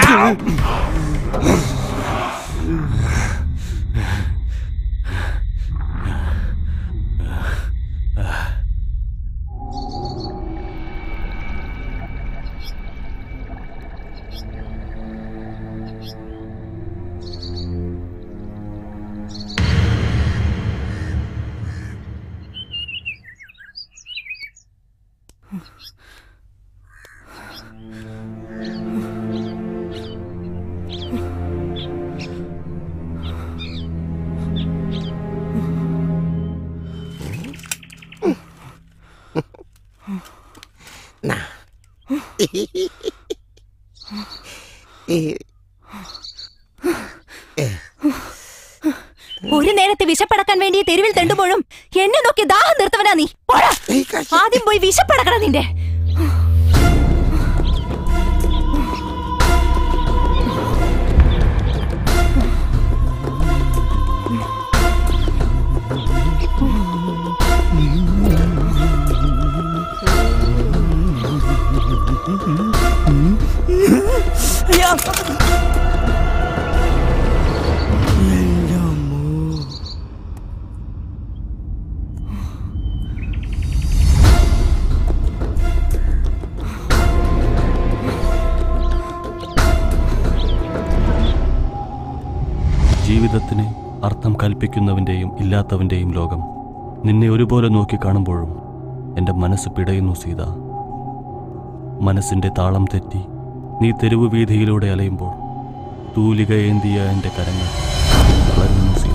ഒരു നേരത്തെ വിശപ്പടക്കാൻ വേണ്ടി ഈ തെരുവിൽ തെണ്ടുമ്പോഴും എന്നെ നോക്കി ദാഹം നിർത്തവനാ നീ പോടാ. ആദ്യം പോയി വിശപ്പടക്കണം നിന്റെ ജീവിതത്തിന് അർത്ഥം കൽപ്പിക്കുന്നവൻ്റെയും ഇല്ലാത്തവൻ്റെയും ലോകം നിന്നെ ഒരുപോലെ നോക്കി കാണുമ്പോഴും എൻ്റെ മനസ്സ് പിടയുന്നു സീത മനസ്സിൻ്റെ താളം തെറ്റി നീ തെരുവ് വീതിയിലൂടെ അലയുമ്പോൾ തൂലിക ഏന്തിയ എൻ്റെ കരങ്ങൾ തളരുന്നു സീത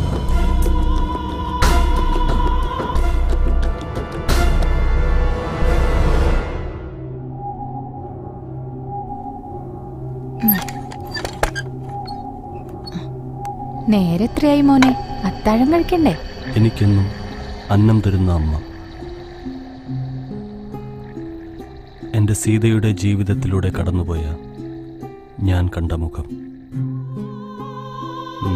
നേരെ എത്രയായി മോനെ അത്താഴം കഴിക്കണ്ടേ എനിക്കെന്നും അന്നം തരുന്ന അമ്മ എൻ്റെ സീതയുടെ ജീവിതത്തിലൂടെ കടന്നുപോയ ഞാൻ കണ്ട മുഖം ഉം.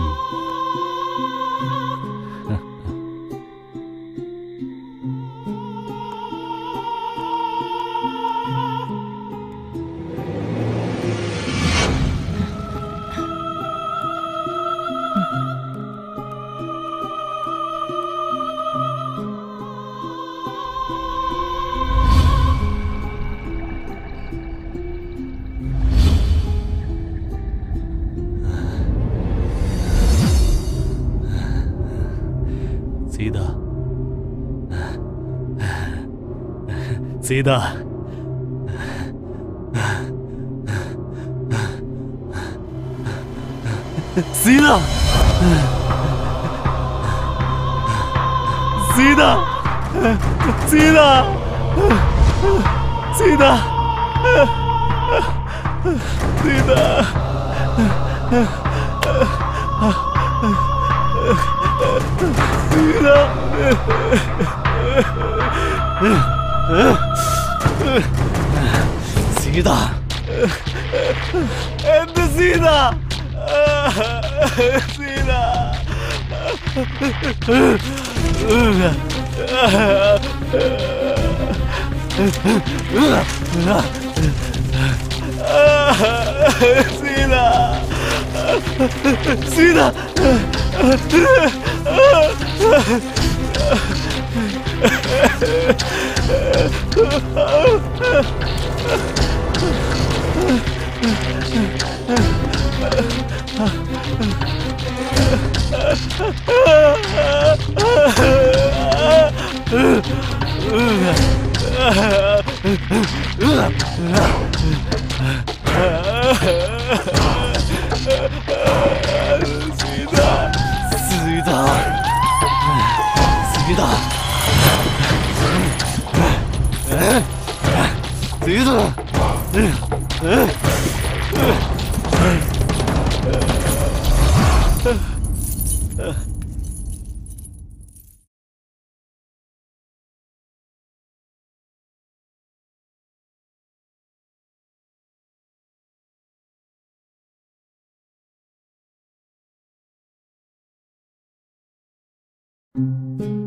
സീത സീത സീത സീത സീത സീത സീത സീത എന്റെ സീത സീത സീത സീത സീത സീത thank you